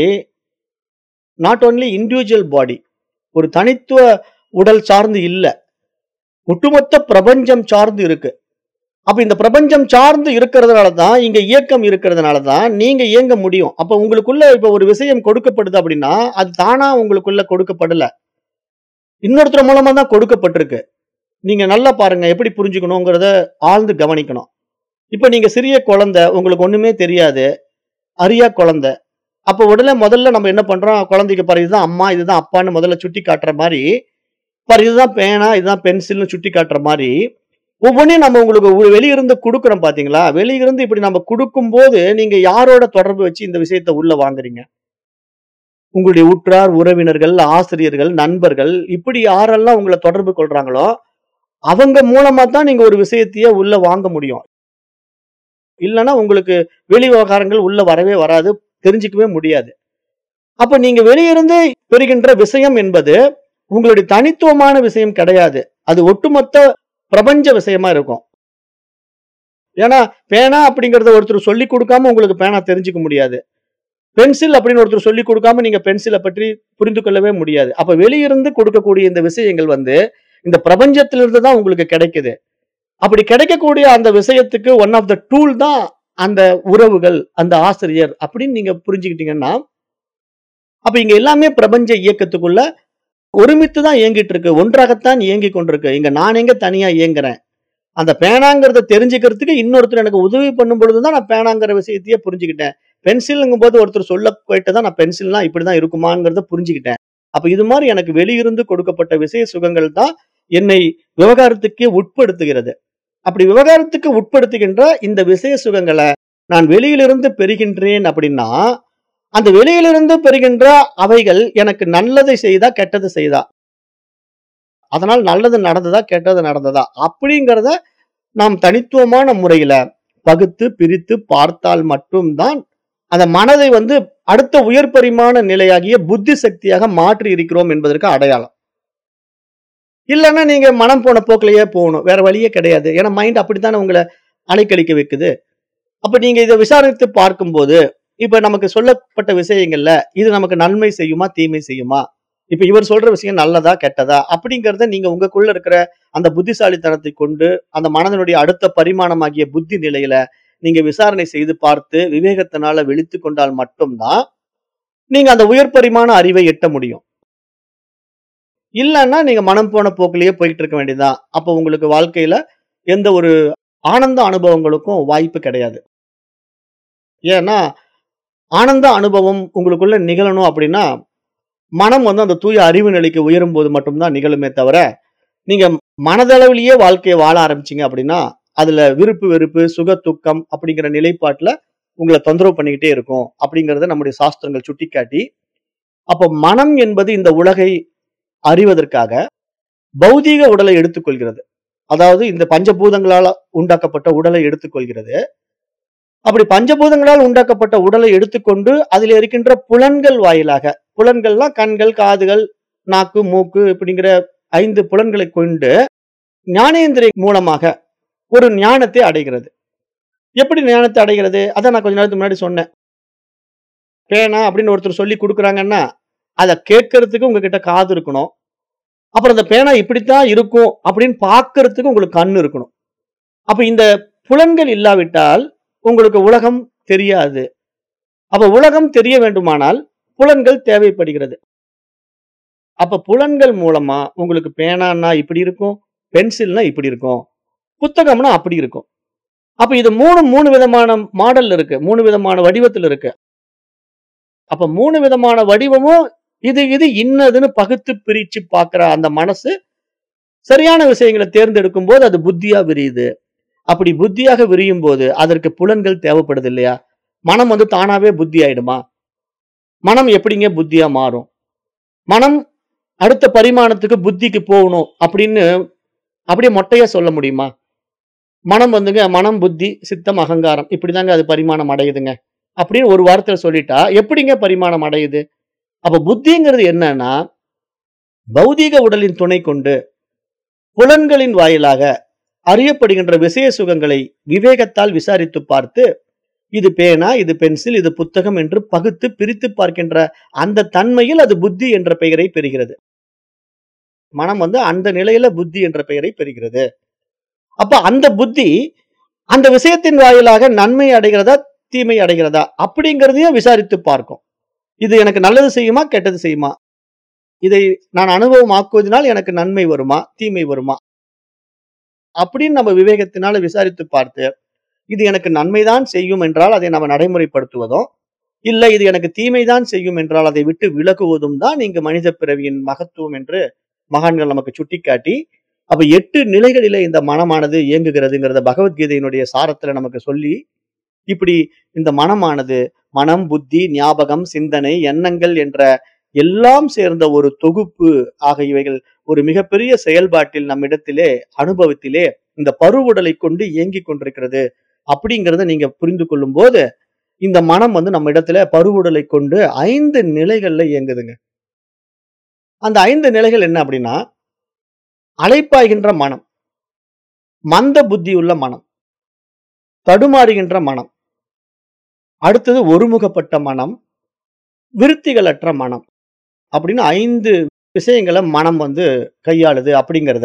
நாட் ஒன்லி இண்டிவிஜுவல் பாடி. ஒரு தனித்துவ உடல் சார்ந்து இல்ல. ஒட்டுமொத்த பிரபஞ்சம் சார்ந்து இருக்கு. அப்ப இந்த பிரபஞ்சம் சார்ந்து இருக்கிறதுனால தான், இங்க இயக்கம் இருக்கிறதுனால தான், நீங்க இயங்க முடியும். அப்ப உங்களுக்குள்ள இப்ப ஒரு விஷயம் கொடுக்கப்படுது அப்படின்னா, அது தானா உங்களுக்குள்ள கொடுக்கப்படல. இன்னொருத்தர் மூலமா தான் கொடுக்கப்பட்டிருக்கு. நீங்க நல்லா பாருங்க. எப்படி புரிஞ்சுக்கணுங்கிறத ஆழ்ந்து கவனிக்கணும். இப்ப நீங்க சிறிய குழந்தை, உங்களுக்கு ஒண்ணுமே தெரியாது. அறியா குழந்தை. அப்ப உடனே முதல்ல நம்ம என்ன பண்றோம், குழந்தைக்கு பாரு இதுதான் அம்மா, இதுதான் அப்பான்னு முதல்ல சுட்டி காட்டுற மாரி, பாரு இதுதான் பேனா, இதுதான் பென்சில்னு சுட்டி காட்டுற மாரி, ஒவ்வொன்னையும் நம்ம உங்களுக்கு உ வெளியிருந்து குடுக்குறோம் பார்த்தீங்களா? வெளியிருந்து இப்படி நம்ம குடுக்கும்போது, நீங்க யாரோட தொடர்பு வச்சு இந்த விஷயத்த உள்ள வாங்குறீங்க? உங்களுடைய உற்றார், உறவினர்கள், ஆசிரியர்கள், நண்பர்கள் இப்படி யாரெல்லாம் உங்கள தொடர்பு கொள்றாங்களோ, அவங்க மூலமா தான் நீங்க ஒரு விஷயத்தையே உள்ள வாங்க முடியும். இல்லன்னா உங்களுக்கு வெளி விவகாரங்கள் உள்ள வரவே வராது. தெரிஞ்சுக்கவே முடியாது. அப்ப நீங்க வெளியிருந்து பெறுகின்ற விஷயம் என்பது, உங்களுடைய தனித்துவமான விஷயம் கிடையாது. அது ஒட்டுமொத்த பிரபஞ்ச விஷயமா இருக்கும். ஏன்னா, பேனா அப்படிங்கிறத ஒருத்தர் சொல்லிக் குடுக்காம உங்களுக்கு பேனா தெரிஞ்சுக்க முடியாது. பென்சில் அப்படின்னு ஒருத்தர் சொல்லிக் குடுக்காம நீங்க பென்சில பற்றி புரிந்து கொள்ளவே முடியாது. அப்ப வெளியிருந்து கொடுக்கக்கூடிய இந்த விஷயங்கள் வந்து, இந்த பிரபஞ்சத்திலிருந்து தான் உங்களுக்கு கிடைக்குது. அப்படி கிடைக்கக்கூடிய அந்த விஷயத்துக்கு ஒன் ஆஃப் த டூல் தான் அந்த உறவுகள், அந்த ஆசிரியர் அப்படின்னு நீங்க புரிஞ்சுக்கிட்டீங்கன்னா, அப்ப இங்க எல்லாமே பிரபஞ்ச இயக்கத்துக்குள்ள ஒருமித்து தான் இயங்கிட்டு இருக்கு. ஒன்றாகத்தான் இயங்கிக் கொண்டிருக்கு. இங்க நான் எங்க தனியா இயங்குறேன். அந்த பேனாங்கிறத தெரிஞ்சுக்கிறதுக்கு இன்னொருத்தர் எனக்கு உதவி பண்ணும் பொழுது தான் நான் பேனாங்கிற விஷயத்தையே புரிஞ்சுக்கிட்டேன். பென்சில்ங்கும்போது ஒருத்தர் சொல்ல கேட்டு தான் நான் பென்சில்னா இப்படிதான் இருக்குமாங்கிறத புரிஞ்சுக்கிட்டேன். அப்ப இது மாரி எனக்கு வெளியிருந்து கொடுக்கப்பட்ட விஷய சுகங்கள் தான் என்னை விவகாரத்துக்கே உட்படுத்துகிறது. அப்படி விவகாரத்துக்கு உட்படுத்துகின்ற இந்த விஷய சுகங்கள நான் வெளியிலிருந்து பெறுகின்றேன் அப்படின்னா, அந்த வெளியிலிருந்து பெறுகின்ற அவைகள் எனக்கு நல்லதை செய்தா, கெட்டது செய்தா? அதனால் நல்லது நடந்ததா, கெட்டது நடந்ததா? அப்படிங்கிறத நாம் தனித்துவமான முறையில பகுத்து, பிரித்து பார்த்தால் மட்டும் தான், அந்த மனதை வந்து அடுத்த உயர் பரிமாண நிலையாகிய புத்தி சக்தியாக மாற்றி இருக்கிறோம் என்பதற்கு அடையாளம். இல்லன்னா நீங்க மனம் போன போக்குலயே போகணும். வேற வழியே கிடையாது. ஏன்னா மைண்ட் அப்படித்தானே உங்கள அலைக்கழிக்க வைக்குது. அப்ப நீங்க இத விசாரித்து பார்க்கும்போது, இப்ப நமக்கு சொல்லப்பட்ட விஷயங்கள்ல, இது நமக்கு நன்மை செய்யுமா? தீமை செய்யுமா? இப்ப இவர் சொல்ற விஷயம் நல்லதா? கெட்டதா? அப்படிங்கிறத நீங்க உங்களுக்குள்ள இருக்கிற அந்த புத்திசாலித்தனத்தை கொண்டு, அந்த மனதினுடைய அடுத்த பரிமாணமாகிய புத்தி நிலையில நீங்க விசாரணை செய்து பார்த்து, விவேகத்தினால விழித்துக் கொண்டால் மட்டும் தான், நீங்க அந்த உயர் பரிமாண அறிவை எட்ட முடியும். இல்லன்னா நீங்க மனம் போன போக்குலயே போயிட்டு இருக்க வேண்டியது தான். அப்ப உங்களுக்கு வாழ்க்கையில எந்த ஒரு ஆனந்த அனுபவங்களுக்கும் வாய்ப்பு கிடையாது. ஏன்னா, ஆனந்த அனுபவம் உங்களுக்குள்ள நிகழணும் அப்படின்னா, மனம் வந்து அந்த தூய அறிவு நிலைக்கு உயரும்போது மட்டும் தான் நிகழுமே தவிர, நீங்க மனதளவிலேயே வாழ்க்கைய வாழ ஆரம்பிச்சீங்க அப்படின்னா, அதுல விருப்பு, வெறுப்பு, சுக, துக்கம் அப்படிங்கிற நிலைப்பாட்டுல உங்கள தொந்தரவு பண்ணிக்கிட்டே இருக்கும். அப்படிங்கிறத நம்முடைய சாஸ்திரங்கள் சுட்டிக்காட்டி, அப்ப மனம் என்பது இந்த உலகை அறிவதற்காக பௌதீக உடலை எடுத்துக்கொள்கிறது அதாவது இந்த பஞ்சபூதங்களால் உண்டாக்கப்பட்ட உடலை எடுத்துக்கொள்கிறது அப்படி பஞ்சபூதங்களால் உண்டாக்கப்பட்ட உடலை எடுத்துக்கொண்டு அதில் இருக்கின்ற புலன்கள் வாயிலாக புலன்கள்லாம் கண்கள் காதுகள் நாக்கு மூக்கு இப்படிங்கிற ஐந்து புலன்களை கொண்டு ஞானேந்திரிய மூலமாக ஒரு ஞானத்தை அடைகிறது எப்படி ஞானத்தை அடைகிறது அதான் நான் கொஞ்ச நேரத்துக்கு முன்னாடி சொன்னேன் பேனா அப்படின்னு ஒருத்தர் சொல்லி கொடுக்குறாங்கன்னா அதை கேட்கறதுக்கு உங்ககிட்ட காது இருக்கணும் அப்புறம் அந்த பேனா இப்படித்தான் இருக்கும் அப்படின்னு பார்க்கறதுக்கு உங்களுக்கு கண் இருக்கணும் அப்ப இந்த புலன்கள் இல்லாவிட்டால் உங்களுக்கு உலகம் தெரியாது அப்ப உலகம் தெரிய வேண்டுமானால் புலன்கள் தேவைப்படுகிறது அப்ப புலன்கள் மூலமா உங்களுக்கு பேனான்னா இப்படி இருக்கும் பென்சில்னா இப்படி இருக்கும் புத்தகம்னா அப்படி இருக்கும் அப்ப இது மூணு மூணு விதமான மாடல் இருக்கு மூணு விதமான வடிவத்தில் இருக்கு அப்ப மூணு விதமான வடிவமும் இது இது இன்னதுன்னு பகுத்து பிரிச்சு பார்க்கிற அந்த மனசு சரியான விஷயங்களை தேர்ந்தெடுக்கும் போது அது புத்தியா விரியுது அப்படி புத்தியாக விரியும் போது அதற்கு புலன்கள் தேவைப்படுது இல்லையா மனம் வந்து தானாவே புத்தி ஆயிடுமா மனம் எப்படிங்க புத்தியா மாறும் மனம் அடுத்த பரிமாணத்துக்கு புத்திக்கு போகணும் அப்படின்னு அப்படியே மொட்டையா சொல்ல முடியுமா மனம் வந்துங்க மனம் புத்தி சித்தம் அகங்காரம் இப்படிதாங்க அது பரிமாணம் அடையுதுங்க அப்படின்னு ஒரு வாரத்துல சொல்லிட்டா எப்படிங்க பரிமாணம் அடையுது அப்ப புத்திங்கிறது என்னன்னா பௌதீக உடலின் துணை கொண்டு புலன்களின் வாயிலாக அறியப்படுகின்ற விஷய சுகங்களை விவேகத்தால் விசாரித்து பார்த்து இது பேனா இது பென்சில் இது புத்தகம் என்று பகுத்து பிரித்து பார்க்கின்ற அந்த தன்மையில் அது புத்தி என்ற பெயரை பெறுகிறது மனம் வந்து அந்த நிலையில புத்தி என்ற பெயரை பெறுகிறது அப்ப அந்த புத்தி அந்த விஷயத்தின் வாயிலாக நன்மை அடைகிறதா தீமை அடைகிறதா அப்படிங்கிறதையும் விசாரித்து பார்க்கும் இது எனக்கு நல்லது செய்யுமா கெட்டது செய்யுமா இதை நான் அனுபவமாக்குவதனால் எனக்கு நன்மை வருமா தீமை வருமா அப்படின்னு நம்ம விவேகத்தினால விசாரித்து பார்த்து இது எனக்கு நன்மைதான் செய்யும் என்றால் அதை நம்ம நடைமுறைப்படுத்துவதும் இல்லை இது எனக்கு தீமைதான் செய்யும் என்றால் அதை விட்டு விலகுவதும் தான் இங்கு மனித பிறவியின் மகத்துவம் என்று மகான்கள் நமக்கு சுட்டிக்காட்டி அப்ப எட்டு நிலைகளில இந்த மனமானது இயங்குகிறதுங்கிறத பகவத்கீதையினுடைய சாரத்துல நமக்கு சொல்லி இப்படி இந்த மனமானது மனம் புத்தி ஞாபகம் சிந்தனை எண்ணங்கள் என்ற எல்லாம் சேர்ந்த ஒரு தொகுப்பு ஆக இவைகள் ஒரு மிகப்பெரிய செயல்பாட்டில் நம்மிடத்திலே அனுபவத்திலே இந்த பருவுடலை கொண்டு இயங்கிக் கொண்டிருக்கிறது அப்படிங்கிறத நீங்க புரிந்து கொள்ளும் போது இந்த மனம் வந்து நம்ம இடத்துல பருவுடலை கொண்டு ஐந்து நிலைகள்ல இயங்குதுங்க அந்த ஐந்து நிலைகள் என்ன அப்படின்னா அலைப்பாய்கின்ற மனம் மந்த புத்தியுள்ள மனம் தடுமாறுகின்ற மனம் அடுத்தது ஒருமுகப்பட்ட மனம் விருத்திகளற்ற மனம் அப்படின்னு ஐந்து விஷயங்களை மனம் வந்து கையாளுது அப்படிங்கிறத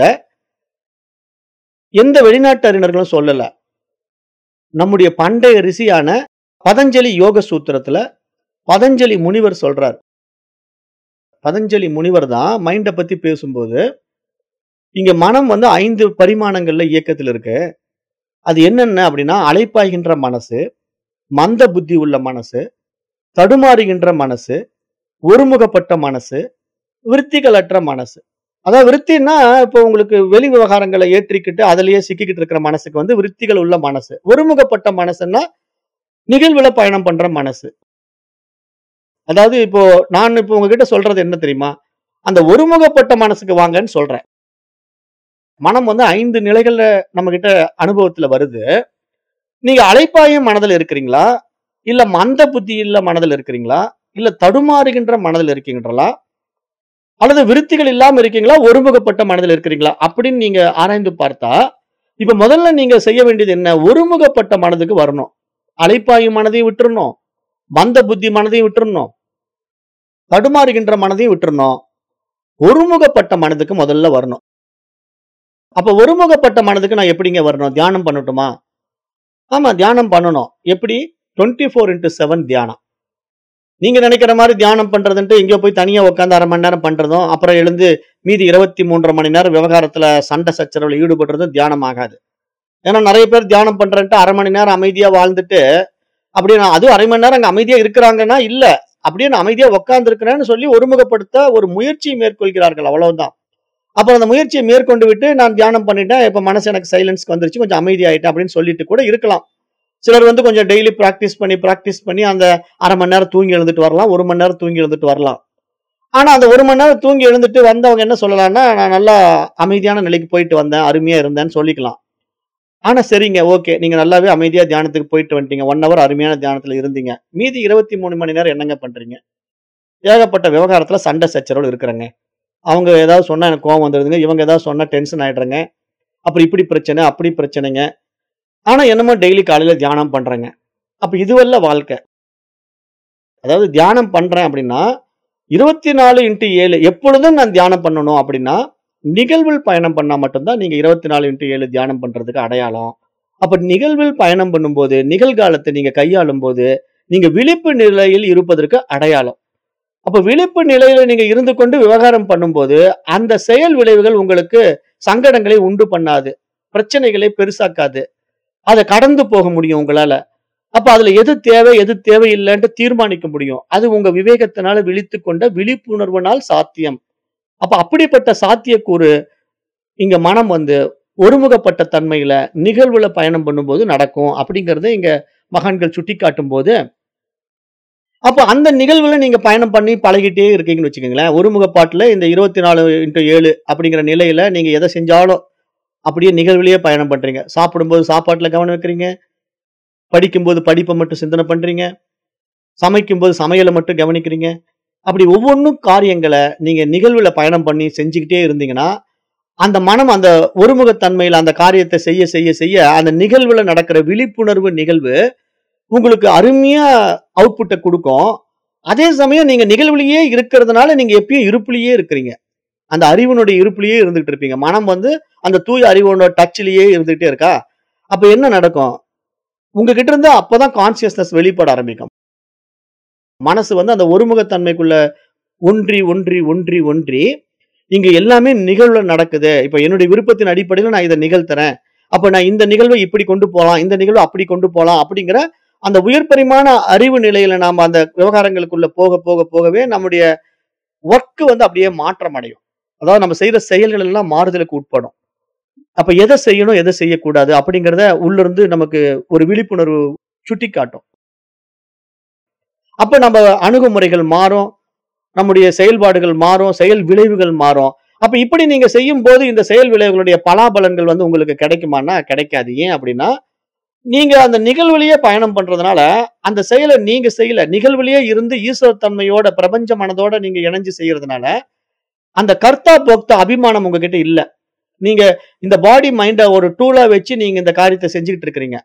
எந்த வெளிநாட்டு அறிஞர்களும் சொல்லல நம்முடைய பண்டைய ரிஷியான பதஞ்சலி யோக சூத்திரத்துல பதஞ்சலி முனிவர் சொல்றார் பதஞ்சலி முனிவர் தான் மைண்டை பத்தி பேசும்போது இங்க மனம் வந்து ஐந்து பரிமாணங்கள்ல இயக்கத்தில் இருக்கு அது என்னென்ன அப்படின்னா அலைப்பாய்கின்ற மனசு மந்த புத்தி உள்ள மனசு தடுமாறுகின்ற மனசு ஒருமுகப்பட்ட மனசு விருத்திகளற்ற மனசு அதாவது விருத்தின்னா இப்போ உங்களுக்கு வெளி விவகாரங்களை ஏற்றிக்கிட்டு அதுலயே சிக்கிக்கிட்டு இருக்கிற மனசுக்கு வந்து விருத்திகள் உள்ள மனசு ஒருமுகப்பட்ட மனசுன்னா நிகழ்வுல பயணம் பண்ற மனசு அதாவது இப்போ நான் இப்போ உங்ககிட்ட சொல்றது என்ன தெரியுமா அந்த ஒருமுகப்பட்ட மனசுக்கு வாங்கன்னு சொல்றேன் மனம் வந்து ஐந்து நிலைகள்ல நம்ம கிட்ட அனுபவத்துல வருது நீங்க அலைப்பாயும் மனதில் இருக்கிறீங்களா இல்ல மந்த புத்தி இல்ல மனதில் இருக்கிறீங்களா இல்ல தடுமாறுகின்ற மனதில் இருக்கீங்களா அல்லது விருத்திகள் இல்லாம இருக்கீங்களா ஒருமுகப்பட்ட மனதில் இருக்கிறீங்களா அப்படின்னு நீங்க ஆராய்ந்து பார்த்தா இப்ப முதல்ல நீங்க செய்ய வேண்டியது என்ன ஒருமுகப்பட்ட மனதுக்கு வரணும் அலைப்பாயும் மனதையும் விட்டுறணும் மந்த புத்தி மனதையும் விட்டுறணும் தடுமாறுகின்ற மனதையும் விட்டுறணும் ஒருமுகப்பட்ட மனதுக்கு முதல்ல வரணும் அப்ப ஒருமுகப்பட்ட மனதுக்கு நான் எப்படிங்க வரணும் தியானம் பண்ணட்டுமா ஆமா தியானம் பண்ணணும் எப்படி டுவெண்ட்டி ஃபோர் இன்டூ செவன் தியானம் நீங்க நினைக்கிற மாதிரி தியானம் பண்றதுன்ட்டு எங்கேயோ போய் தனியா உட்காந்து அரை மணி நேரம் பண்றதும் அப்புறம் எழுந்து மீதி இருபத்தி மூன்றரை மணி நேரம் விவகாரத்துல சண்டை சச்சரவுல ஈடுபடுறதும் தியானம் ஆகாது ஏன்னா நிறைய பேர் தியானம் பண்றேன்ட்டு அரை மணி நேரம் அமைதியா வாழ்ந்துட்டு அப்படியே நான் அதுவும் அரை மணி நேரம் அங்க அமைதியா இருக்கிறாங்கன்னா இல்ல அப்படியே நான் அமைதியா உட்கார்ந்து இருக்கிறேன்னு சொல்லி ஒருமுகப்படுத்த ஒரு முயற்சியை மேற்கொள்கிறார்கள் அவ்வளவுதான் அப்புறம் அந்த முயற்சியை மேற்கொண்டு விட்டு நான் தியானம் பண்ணிட்டேன் இப்ப மனசு எனக்கு சைலன்ஸ்க்கு வந்துருச்சு கொஞ்சம் அமைதியாயிட்டேன் அப்படின்னு சொல்லிட்டு கூட இருக்கலாம் சிலர் வந்து கொஞ்சம் டெய்லி ப்ராக்டிஸ் பண்ணி ப்ராக்டிஸ் பண்ணி அந்த அரை மணி நேரம் தூங்கி எழுந்துட்டு வரலாம் ஒரு மணி நேரம் தூங்கி எழுந்துட்டு வரலாம் ஆனா அந்த ஒரு மணி நேரம் தூங்கி எழுந்துட்டு வந்தவங்க என்ன சொல்லலாம்னா நான் நல்லா அமைதியான நிலைக்கு போயிட்டு வந்தேன் அருமையா இருந்தேன்னு சொல்லிக்கலாம் ஆனா சரிங்க ஓகே நீங்க நல்லாவே அமைதியா தியானத்துக்கு போயிட்டு வந்துட்டீங்க ஒன் ஹவர் அருமையான தியானத்துல இருந்தீங்க மீதி இருபத்தி மூணு மணி நேரம் என்னங்க பண்றீங்க ஏகப்பட்ட விவகாரத்துல சண்டை சச்சரவு இருக்கிறாங்க அவங்க ஏதாவது சொன்னா எனக்கு கோவம் வந்துடுதுங்க இவங்க ஏதாவது சொன்னா டென்ஷன் ஆயிடுறாங்க அப்புறம் இப்படி பிரச்சனை அப்படி பிரச்சனைங்க ஆனா என்னமோ டெய்லி காலையில தியானம் பண்றேங்க அப்ப இதுவல்ல வாழ்க்கை அதாவது தியானம் பண்றேன் அப்படின்னா இருபத்தி நாலு இன்ட்டு ஏழு எப்பொழுதும் நான் தியானம் பண்ணணும் அப்படின்னா நிகழ்வில் பயணம் பண்ணா மட்டும்தான் நீங்க இருபத்தி நாலு இன்ட்டு ஏழு தியானம் பண்றதுக்கு அடையாளம் அப்ப நிகழ்வில் பயணம் பண்ணும்போது நிகழ்காலத்தை நீங்க கையாளும் போது நீங்க விழிப்பு நிலையில் இருப்பதற்கு அடையாளம் அப்ப விழிப்பு நிலையில நீங்க இருந்து கொண்டு விவகாரம் பண்ணும்போது அந்த செயல் விளைவுகள் உங்களுக்கு சங்கடங்களை உண்டு பண்ணாது பிரச்சனைகளை பெருசாக்காது அதை கடந்து போக முடியும் உங்களால அப்ப அதுல எது தேவை எது தேவையில்லைன்ட்டு தீர்மானிக்க முடியும் அது உங்க விவேகத்தினால விழித்து கொண்ட விழிப்புணர்வுனால் சாத்தியம் அப்ப அப்படிப்பட்ட சாத்தியக்கூறு இங்க மனம் வந்து ஒருமுகப்பட்ட தன்மையில நிகழ்வுல பயணம் பண்ணும்போது நடக்கும் அப்படிங்கறத இங்க மகான்கள் சுட்டி காட்டும் போது அப்ப அந்த நிகழ்வுல நீங்க பயணம் பண்ணி பழகிட்டே இருக்கீங்கன்னு வச்சுக்கோங்களேன் ஒருமுகப்பாட்டுல இந்த இருபத்தி நாலு இன்ட்டு ஏழு அப்படிங்கிற நிலையில நீங்க எதை செஞ்சாலும் அப்படியே நிகழ்வுலயே பயணம் பண்றீங்க சாப்பிடும்போது சாப்பாட்டுல கவனம் வைக்கிறீங்க படிக்கும்போது படிப்பை மட்டும் சிந்தனை பண்றீங்க சமைக்கும்போது சமையலை மட்டும் கவனிக்கிறீங்க அப்படி ஒவ்வொன்றும் காரியங்களை நீங்க நிகழ்வுல பயணம் பண்ணி செஞ்சுக்கிட்டே இருந்தீங்கன்னா அந்த மனம் அந்த ஒருமுகத்தன்மையில அந்த காரியத்தை செய்ய செய்ய செய்ய அந்த நிகழ்வுல நடக்கிற விழிப்புணர்வு நிகழ்வு உங்களுக்கு அருமையா அவுட்புட்டை கொடுக்கும் அதே சமயம் நீங்க நிகழ்வுலயே இருக்கிறதுனால நீங்க எப்பயும் இருப்புலயே இருக்கிறீங்க அந்த அறிவினுடைய இருப்புலயே இருந்துகிட்டு இருப்பீங்க மனம் வந்து அந்த தூய அறிவோட டச்சிலேயே இருந்துகிட்டே இருக்கா அப்ப என்ன நடக்கும் உங்ககிட்ட இருந்து அப்பதான் கான்சியஸ்னஸ் வெளிப்பட ஆரம்பிக்கும் மனசு வந்து அந்த ஒருமுகத்தன்மைக்குள்ள ஒன்றி ஒன்றி ஒன்றி ஒன்றி இங்க எல்லாமே நிகழ்வுல நடக்குது இப்ப என்னுடைய விருப்பத்தின் அடிப்படையில் நான் இதை நிகழ்த்துறேன் அப்ப நான் இந்த நிகழ்வை இப்படி கொண்டு போலாம் இந்த நிகழ்வை அப்படி கொண்டு போலாம் அப்படிங்கிற அந்த உயர் பரிமாண அறிவு நிலையில நாம அந்த விவகாரங்களுக்குள்ள போக போக போகவே நம்முடைய ஒர்க் வந்து அப்படியே மாற்றம் அடையும் அதாவது நம்ம செய்யற செயல்கள் எல்லாம் மாறுதலுக்கு உட்படும் அப்ப எதை செய்யணும் எதை செய்யக்கூடாது அப்படிங்கறத உள்ள இருந்து நமக்கு ஒரு விழிப்புணர்வு சுட்டி காட்டும் அப்ப நம்ம அணுகுமுறைகள் மாறும் நம்முடைய செயல்பாடுகள் மாறும் செயல் விளைவுகள் மாறும் அப்ப இப்படி நீங்க செய்யும் போது இந்த செயல் விளைவுகளுடைய பலாபலன்கள் வந்து உங்களுக்கு கிடைக்குமான்னா கிடைக்காது ஏன் அப்படின்னா நீங்க அந்த நிகழ்வுலயே பயணம் பண்றதுனால அந்த செயலை நீங்க செய்யல நிகழ்வுலயே இருந்து ஈஸ்வர தன்மையோட பிரபஞ்ச மனதோட நீங்க இணைஞ்சு செய்யறதுனால அந்த கர்த்தா போக்தா அபிமானம் உங்ககிட்ட இல்ல நீங்க இந்த பாடி மைண்ட ஒரு டூலா வச்சு நீங்க இந்த காரியத்தை செஞ்சுக்கிட்டு இருக்கிறீங்க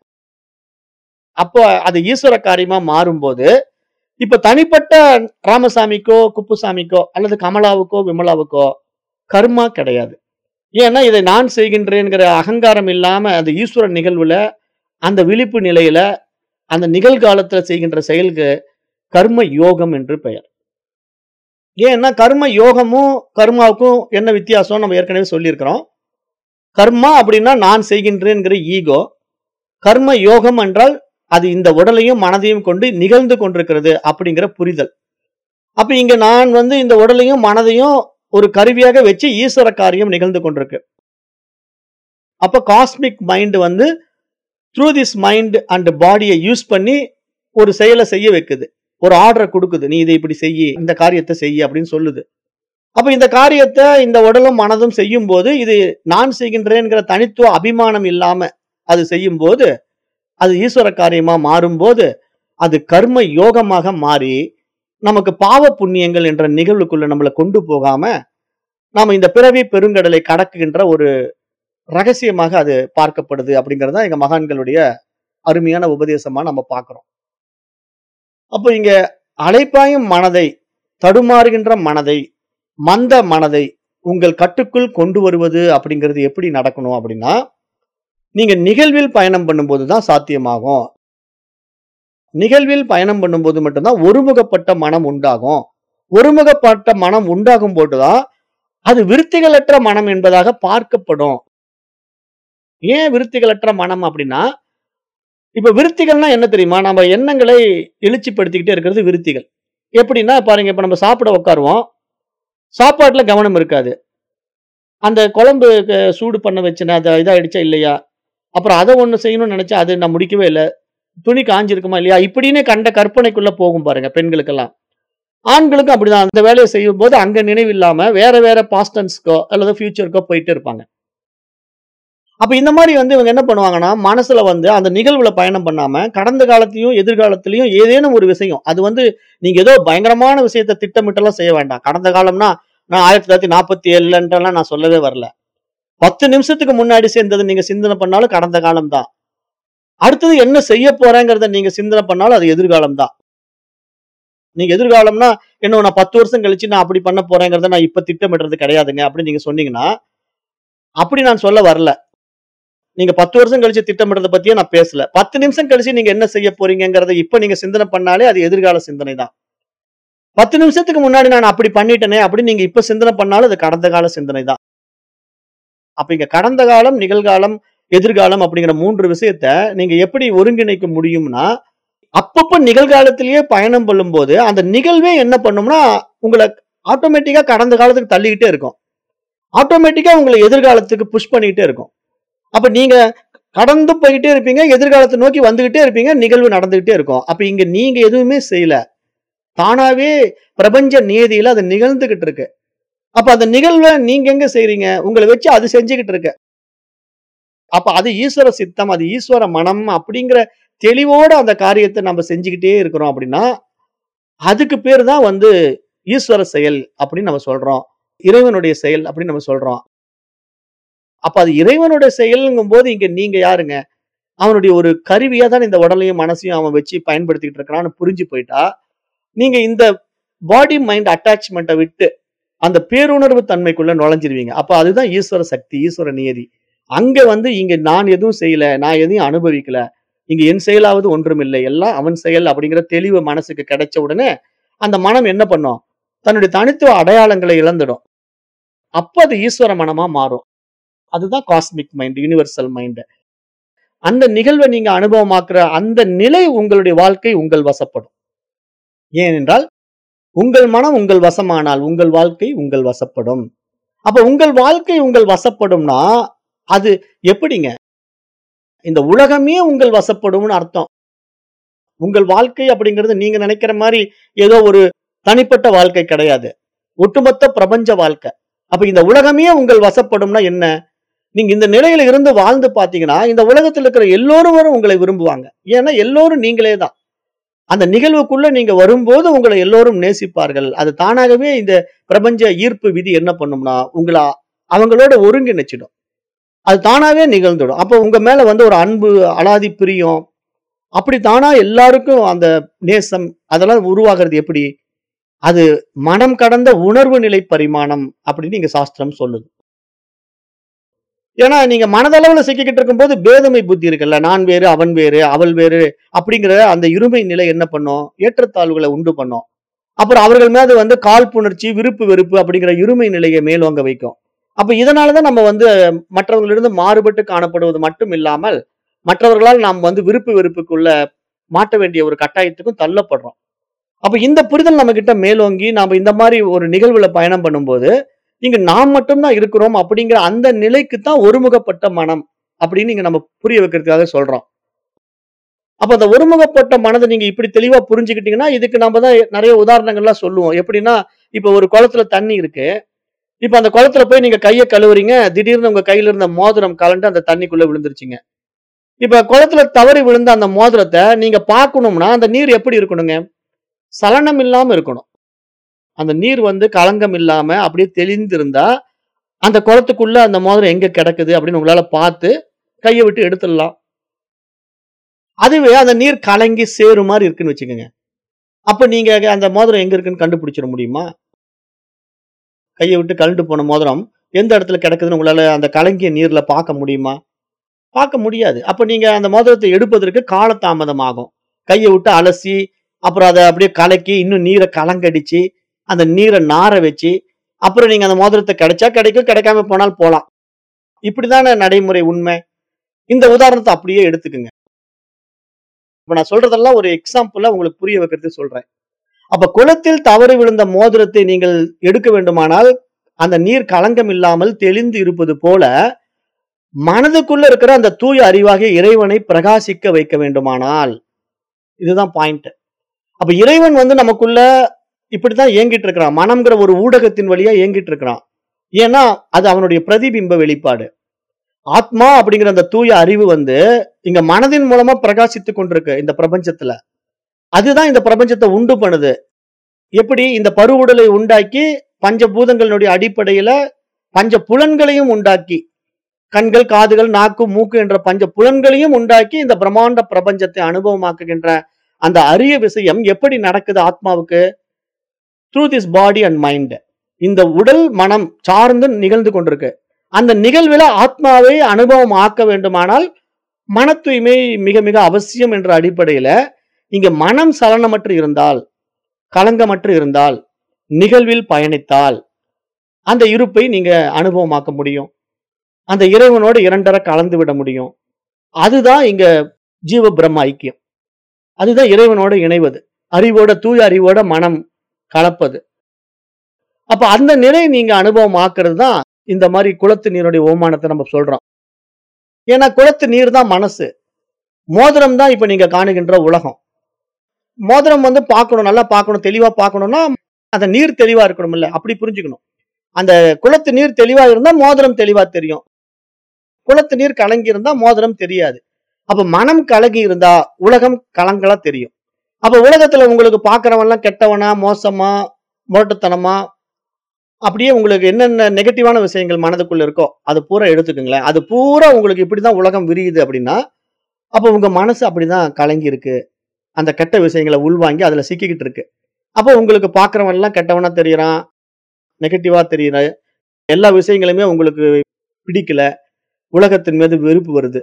அப்போ அது ஈஸ்வர காரியமா மாறும்போது இப்ப தனிப்பட்ட ராமசாமிக்கோ குப்புசாமிக்கோ அல்லது கமலாவுக்கோ விமலாவுக்கோ கர்மா கிடையாது ஏன்னா இதை நான் செய்கின்றேங்கிற அகங்காரம் இல்லாம அந்த ஈஸ்வர நிகழ்வுல அந்த விழிப்பு நிலையில அந்த நிகழ்காலத்துல செய்கின்ற செயலுக்கு கர்ம யோகம் என்று பெயர் ஏன்னா கர்ம யோகமும் கர்மாவுக்கும் என்ன வித்தியாசம் நம்ம ஏற்கனவே சொல்லியிருக்கிறோம் கர்மா அப்படின்னா நான் செய்கின்றேங்கிற ஈகோ கர்ம யோகம் என்றால் அது இந்த உடலையும் மனதையும் கொண்டு நிகழ்ந்து கொண்டிருக்கிறது அப்படிங்கிற புரிதல் அப்ப இங்க நான் வந்து இந்த உடலையும் மனதையும் ஒரு கருவியாக வச்சு ஈஸ்வர காரியம் நிகழ்ந்து கொண்டிருக்கு அப்ப காஸ்மிக் மைண்ட் வந்து த்ரூ திஸ் மைண்ட் அண்ட் பாடியை யூஸ் பண்ணி ஒரு செயலை செய்ய வைக்குது ஒரு ஆர்டரை கொடுக்குது நீ இதை இப்படி செய்யி இந்த காரியத்தை செய்ய அப்படின்னு சொல்லுது அப்ப இந்த காரியத்தை இந்த உடலும் மனதும் செய்யும் போது இது நான் செய்கின்றேங்கிற தனித்துவ அபிமானம் இல்லாம அது செய்யும் போது அது ஈஸ்வர காரியமா மாறும்போது அது கர்ம யோகமாக மாறி நமக்கு பாவ புண்ணியங்கள் என்ற நிகழ்வுக்குள்ள நம்மளை கொண்டு போகாம நாம இந்த பிறவி பெருங்கடலை கடக்குகின்ற ஒரு ரகசியமாக அது பார்க்கப்படுது அப்படிங்கறது தான் எங்க மகான்களுடைய அருமையான உபதேசமா நம்ம பார்க்கிறோம் அப்போ இங்க அலைப்பாயும் மனதை தடுமாறுகின்ற மனதை மந்த மனதை உங்கள் கட்டுக்குள் கொண்டு வருவது அப்படிங்கிறது எப்படி நடக்கணும் அப்படின்னா நீங்க நிகழ்வில் பயணம் பண்ணும்போது தான் சாத்தியமாகும் நிகழ்வில் பயணம் பண்ணும்போது மட்டும்தான் ஒருமுகப்பட்ட மனம் உண்டாகும் ஒருமுகப்பட்ட மனம் உண்டாகும் போதுதான் அது விருத்திகளற்ற மனம் என்பதாக பார்க்கப்படும் ஏன் விருத்திகளற்ற மனம் அப்படின்னா இப்ப விருத்திகள்னா என்ன தெரியுமா நம்ம எண்ணங்களை எழுச்சிப்படுத்திக்கிட்டே இருக்கிறது விருத்திகள் எப்படின்னா பாருங்க இப்ப நம்ம சாப்பிட உட்காருவோம் சாப்பாட்டுல கவனம் இருக்காது அந்த குழம்பு க- சூடு பண்ண வச்சுனா அது இதாயிடுச்சா இல்லையா அப்புறம் அதை ஒண்ணு செய்யணும்னு நினைச்சா அது நான் முடிக்கவே இல்லை துணி காஞ்சிருக்குமா இல்லையா இப்படின்னு கண்ட கற்பனைக்குள்ள போகும் பாருங்க பெண்களுக்கெல்லாம் ஆண்களுக்கும் அப்படிதான் அந்த வேலையை செய்யும் போது அங்க நினைவு இல்லாம வேற வேற பாஸ்டன்ஸ்க்கோ அல்லது ஃபியூச்சருக்கோ போயிட்டு இருப்பாங்க அப்ப இந்த மாதிரி வந்து இவங்க என்ன பண்ணுவாங்கன்னா மனசுல வந்து அந்த நிகழ்வுல பயணம் பண்ணாம கடந்த காலத்தையும் எதிர்காலத்திலையும் ஏதேனும் ஒரு விஷயம் அது வந்து நீங்க ஏதோ பயங்கரமான விஷயத்தை திட்டமிட்டெல்லாம் செய்ய வேண்டாம் கடந்த காலம்னா நான் ஆயிரத்தி தொள்ளாயிரத்தி நாற்பத்தி ஏழுலன்றலாம் நான் சொல்லவே வரல பத்து நிமிஷத்துக்கு முன்னாடி சேர்ந்தது நீங்க சிந்தனை பண்ணாலும் கடந்த காலம் தான் அடுத்தது என்ன செய்ய போறேங்கிறத நீங்க சிந்தனை பண்ணாலும் அது எதிர்காலம் தான் நீங்க எதிர்காலம்னா என்ன நான் பத்து வருஷம் கழிச்சு நான் அப்படி பண்ண போறேங்கிறத நான் இப்ப திட்டமிடுறது கிடையாதுங்க அப்படின்னு நீங்க சொன்னீங்கன்னா அப்படி நான் சொல்ல வரல நீங்க பத்து வருஷம் கழிச்சு திட்டமிடுறத பத்தியே நான் பேசல பத்து நிமிஷம் கழிச்சு நீங்க என்ன செய்ய போறீங்கிறத இப்ப நீங்க சிந்தனை பண்ணாலே அது எதிர்கால சிந்தனை தான் பத்து நிமிஷத்துக்கு முன்னாடி நான் அப்படி பண்ணிட்டேனே அப்படி நீங்க இப்ப சிந்தனை பண்ணாலும் அது கடந்த கால சிந்தனை தான் அப்ப இங்க கடந்த காலம் நிகழ்காலம் எதிர்காலம் அப்படிங்கிற மூன்று விஷயத்த நீங்க எப்படி ஒருங்கிணைக்க முடியும்னா அப்பப்ப நிகழ்காலத்திலேயே பயணம் பண்ணும்போது அந்த நிகழ்வே என்ன பண்ணும்னா உங்களை ஆட்டோமேட்டிக்கா கடந்த காலத்துக்கு தள்ளிக்கிட்டே இருக்கும் ஆட்டோமேட்டிக்கா உங்களை எதிர்காலத்துக்கு புஷ் பண்ணிக்கிட்டே இருக்கும் அப்ப நீங்க கடந்து போயிட்டே இருப்பீங்க எதிர்காலத்தை நோக்கி வந்துகிட்டே இருப்பீங்க நிகழ்வு நடந்துகிட்டே இருக்கும் அப்ப இங்க நீங்க எதுவுமே செய்யல தானாவே பிரபஞ்ச நியதியில அது நிகழ்ந்துகிட்டு இருக்கு அப்ப அந்த நிகழ்வை நீங்க எங்க செய்றீங்க உங்களை வச்சு அது செஞ்சுக்கிட்டு இருக்கு அப்ப அது ஈஸ்வர சித்தம் அது ஈஸ்வர மனம் அப்படிங்கிற தெளிவோட அந்த காரியத்தை நம்ம செஞ்சுக்கிட்டே இருக்கிறோம் அப்படின்னா அதுக்கு பேர் தான் வந்து ஈஸ்வர செயல் அப்படின்னு நம்ம சொல்றோம் இறைவனுடைய செயல் அப்படின்னு நம்ம சொல்றோம் அப்ப அது இறைவனுடைய செயல்ங்கும் போது இங்க நீங்க யாருங்க அவனுடைய ஒரு கருவியா தான் இந்த உடலையும் மனசையும் அவன் வச்சு பயன்படுத்திக்கிட்டு இருக்கிறான்னு புரிஞ்சு போயிட்டா நீங்க இந்த பாடி மைண்ட் அட்டாச்மெண்ட்டை விட்டு அந்த பேருணர்வு தன்மைக்குள்ள நுழைஞ்சிருவீங்க அப்ப அதுதான் ஈஸ்வர சக்தி ஈஸ்வர நியதி அங்க வந்து இங்க நான் எதுவும் செய்யல நான் எதையும் அனுபவிக்கல இங்க என் செயலாவது ஒன்றுமில்லை எல்லாம் அவன் செயல் அப்படிங்கிற தெளிவு மனசுக்கு கிடைச்ச உடனே அந்த மனம் என்ன பண்ணும் தன்னுடைய தனித்துவ அடையாளங்களை இழந்துடும் அப்ப அது ஈஸ்வர மனமா மாறும் அதுதான் காஸ்மிக் மைண்ட் யூனிவர்சல் மைண்ட் அந்த நிகழ்வை நீங்க அனுபவமாக்குற அந்த நிலை உங்களுடைய வாழ்க்கை உங்கள் வசப்படும் ஏனென்றால் உங்கள் மனம் உங்கள் வசமானால் உங்கள் வாழ்க்கை உங்கள் வசப்படும் அப்ப உங்கள் வாழ்க்கை உங்கள் வசப்படும்னா அது எப்படிங்க இந்த உலகமே உங்கள் வசப்படும்னு அர்த்தம் உங்கள் வாழ்க்கை அப்படிங்கிறது நீங்க நினைக்கிற மாதிரி ஏதோ ஒரு தனிப்பட்ட வாழ்க்கை கிடையாது ஒட்டுமொத்த பிரபஞ்ச வாழ்க்கை அப்ப இந்த உலகமே உங்கள் வசப்படும்னா என்ன நீங்க இந்த நிலையில இருந்து வாழ்ந்து பாத்தீங்கன்னா இந்த உலகத்துல இருக்கிற எல்லோரும் உங்களை விரும்புவாங்க ஏன்னா எல்லோரும் நீங்களே தான் அந்த நிகழ்வுக்குள்ள நீங்க வரும்போது உங்களை எல்லோரும் நேசிப்பார்கள் அது தானாகவே இந்த பிரபஞ்ச ஈர்ப்பு விதி என்ன பண்ணும்னா உங்களை அவங்களோட ஒருங்கிணைச்சிடும் அது தானாவே நிகழ்ந்துடும் அப்போ உங்க மேல வந்து ஒரு அன்பு அலாதி பிரியம் அப்படி தானா எல்லாருக்கும் அந்த நேசம் அதெல்லாம் உருவாகிறது எப்படி அது மனம் கடந்த உணர்வு நிலை பரிமாணம் அப்படின்னு இங்க சாஸ்திரம் சொல்லுது ஏன்னா நீங்க மனதளவுல சிக்கிக்கிட்டு இருக்கும்போது பேதமை புத்தி இருக்குல்ல நான் வேறு அவன் வேறு அவள் வேறு அப்படிங்கிற அந்த இருமை நிலை என்ன பண்ணும் ஏற்றத்தாழ்வுகளை உண்டு பண்ணும் அப்புறம் அவர்கள் மீது வந்து காழ்ப்புணர்ச்சி விருப்பு வெறுப்பு அப்படிங்கிற இருமை நிலையை மேலோங்க வைக்கும் அப்ப இதனாலதான் நம்ம வந்து மற்றவர்களிருந்து மாறுபட்டு காணப்படுவது மட்டும் இல்லாமல் மற்றவர்களால் நாம் வந்து விருப்பு வெறுப்புக்குள்ள மாட்ட வேண்டிய ஒரு கட்டாயத்துக்கும் தள்ளப்படுறோம் அப்ப இந்த புரிதல் நம்ம கிட்ட மேலோங்கி நாம இந்த மாதிரி ஒரு நிகழ்வுல பயணம் பண்ணும்போது இங்க நாம் மட்டும்தான் இருக்கிறோம் அப்படிங்கிற அந்த நிலைக்கு தான் ஒருமுகப்பட்ட மனம் அப்படின்னு இங்க நம்ம புரிய வைக்கிறதுக்காக சொல்றோம் அப்ப அந்த ஒருமுகப்பட்ட மனதை நீங்க இப்படி தெளிவா புரிஞ்சுக்கிட்டீங்கன்னா இதுக்கு நம்ம தான் நிறைய உதாரணங்கள்லாம் சொல்லுவோம் எப்படின்னா இப்ப ஒரு குளத்துல தண்ணி இருக்கு இப்ப அந்த குளத்துல போய் நீங்க கையை கழுவுறீங்க திடீர்னு உங்க கையில இருந்த மோதிரம் கலண்டு அந்த தண்ணிக்குள்ள விழுந்துருச்சுங்க இப்ப குளத்துல தவறி விழுந்த அந்த மோதிரத்தை நீங்க பார்க்கணும்னா அந்த நீர் எப்படி இருக்கணுங்க சலனம் இல்லாம இருக்கணும் அந்த நீர் வந்து களங்கம் இல்லாம அப்படியே தெளிந்திருந்தா அந்த குளத்துக்குள்ள அந்த மோதிரம் எங்க கிடக்குது அப்படின்னு உங்களால பார்த்து கையை விட்டு எடுத்துடலாம் அதுவே அந்த நீர் கலங்கி சேரு மாதிரி இருக்குன்னு வச்சுக்கோங்க அப்ப நீங்க அந்த மோதிரம் எங்க இருக்குன்னு கண்டுபிடிச்சிட முடியுமா கையை விட்டு கழண்டு போன மோதிரம் எந்த இடத்துல கிடக்குதுன்னு உங்களால அந்த கலங்கிய நீர்ல பார்க்க முடியுமா பார்க்க முடியாது அப்ப நீங்க அந்த மோதிரத்தை எடுப்பதற்கு காலதாமதம் ஆகும் கையை விட்டு அலசி அப்புறம் அதை அப்படியே கலக்கி இன்னும் நீரை கலங்கடிச்சு அந்த நீரை நார வச்சு அப்புறம் நீங்க அந்த மோதிரத்தை கிடைச்சா கிடைக்கும் கிடைக்காம போனால் போலாம் இப்படிதானே நடைமுறை உண்மை இந்த உதாரணத்தை அப்படியே எடுத்துக்குங்க இப்ப நான் சொல்றதெல்லாம் ஒரு எக்ஸாம்பிளா உங்களுக்கு புரிய வைக்கிறது சொல்றேன் அப்ப குளத்தில் தவறி விழுந்த மோதிரத்தை நீங்கள் எடுக்க வேண்டுமானால் அந்த நீர் களங்கம் இல்லாமல் தெளிந்து இருப்பது போல மனதுக்குள்ள இருக்கிற அந்த தூய அறிவாகிய இறைவனை பிரகாசிக்க வைக்க வேண்டுமானால் இதுதான் பாயிண்ட் அப்ப இறைவன் வந்து நமக்குள்ள இப்படித்தான் இயங்கிட்டு இருக்கிறான் மனம்ங்கிற ஒரு ஊடகத்தின் வழியா இயங்கிட்டு இருக்கிறான் ஏன்னா அது அவனுடைய பிரதிபிம்ப வெளிப்பாடு ஆத்மா அப்படிங்கிற அந்த தூய அறிவு வந்து இங்க மனதின் மூலமா பிரகாசித்து கொண்டிருக்கு இந்த பிரபஞ்சத்துல அதுதான் இந்த பிரபஞ்சத்தை உண்டு பண்ணுது எப்படி இந்த பருவுடலை உண்டாக்கி பஞ்சபூதங்களுடைய அடிப்படையில பஞ்ச புலன்களையும் உண்டாக்கி கண்கள் காதுகள் நாக்கு மூக்கு என்ற பஞ்ச புலன்களையும் உண்டாக்கி இந்த பிரம்மாண்ட பிரபஞ்சத்தை அனுபவமாக்குகின்ற அந்த அரிய விஷயம் எப்படி நடக்குது ஆத்மாவுக்கு through this body and mind இந்த உடல் மனம் சார்ந்து நிகழ்ந்து கொண்டிருக்கு அந்த நிகழ்வில் ஆத்மாவை அனுபவம் ஆக்க வேண்டுமானால் மன தூய்மை மிக மிக அவசியம் என்ற அடிப்படையில இங்க மனம் சலனமற்று இருந்தால் கலங்கமற்று இருந்தால் நிகழ்வில் பயணித்தால் அந்த இருப்பை நீங்க அனுபவமாக்க முடியும் அந்த இறைவனோடு இரண்டர கலந்து விட முடியும் அதுதான் இங்க ஜீவ பிரம்ம ஐக்கியம் அதுதான் இறைவனோட இணைவது அறிவோட தூய அறிவோட மனம் கலப்பது அப்ப அந்த நிலை நீங்க அனுபவம் ஆக்குறது தான் இந்த மாதிரி குளத்து நீருடைய ஓமானத்தை நம்ம சொல்றோம் ஏன்னா குளத்து நீர் தான் மனசு மோதிரம் தான் இப்ப நீங்க காணுகின்ற உலகம் மோதிரம் வந்து பார்க்கணும் நல்லா பார்க்கணும் தெளிவா பார்க்கணும்னா அந்த நீர் தெளிவா இருக்கணும் இல்ல அப்படி புரிஞ்சுக்கணும் அந்த குளத்து நீர் தெளிவா இருந்தா மோதிரம் தெளிவா தெரியும் குளத்து நீர் கலங்கி இருந்தா மோதிரம் தெரியாது அப்ப மனம் கலங்கி இருந்தா உலகம் கலங்கலா தெரியும் அப்ப உலகத்துல உங்களுக்கு பாக்குறவன் எல்லாம் கெட்டவனா மோசமா முரட்டுத்தனமா அப்படியே உங்களுக்கு என்னென்ன நெகட்டிவான விஷயங்கள் மனதுக்குள்ள இருக்கோ அது பூரா எடுத்துக்கோங்களேன் அது பூரா உங்களுக்கு இப்படிதான் உலகம் விரியுது அப்படின்னா அப்ப உங்க மனசு அப்படிதான் கலங்கி இருக்கு அந்த கெட்ட விஷயங்களை உள்வாங்கி அதுல சிக்கிக்கிட்டு இருக்கு அப்போ உங்களுக்கு பாக்குறவன் எல்லாம் கெட்டவனா தெரியறான் நெகட்டிவா தெரியற எல்லா விஷயங்களுமே உங்களுக்கு பிடிக்கல உலகத்தின் மீது வெறுப்பு வருது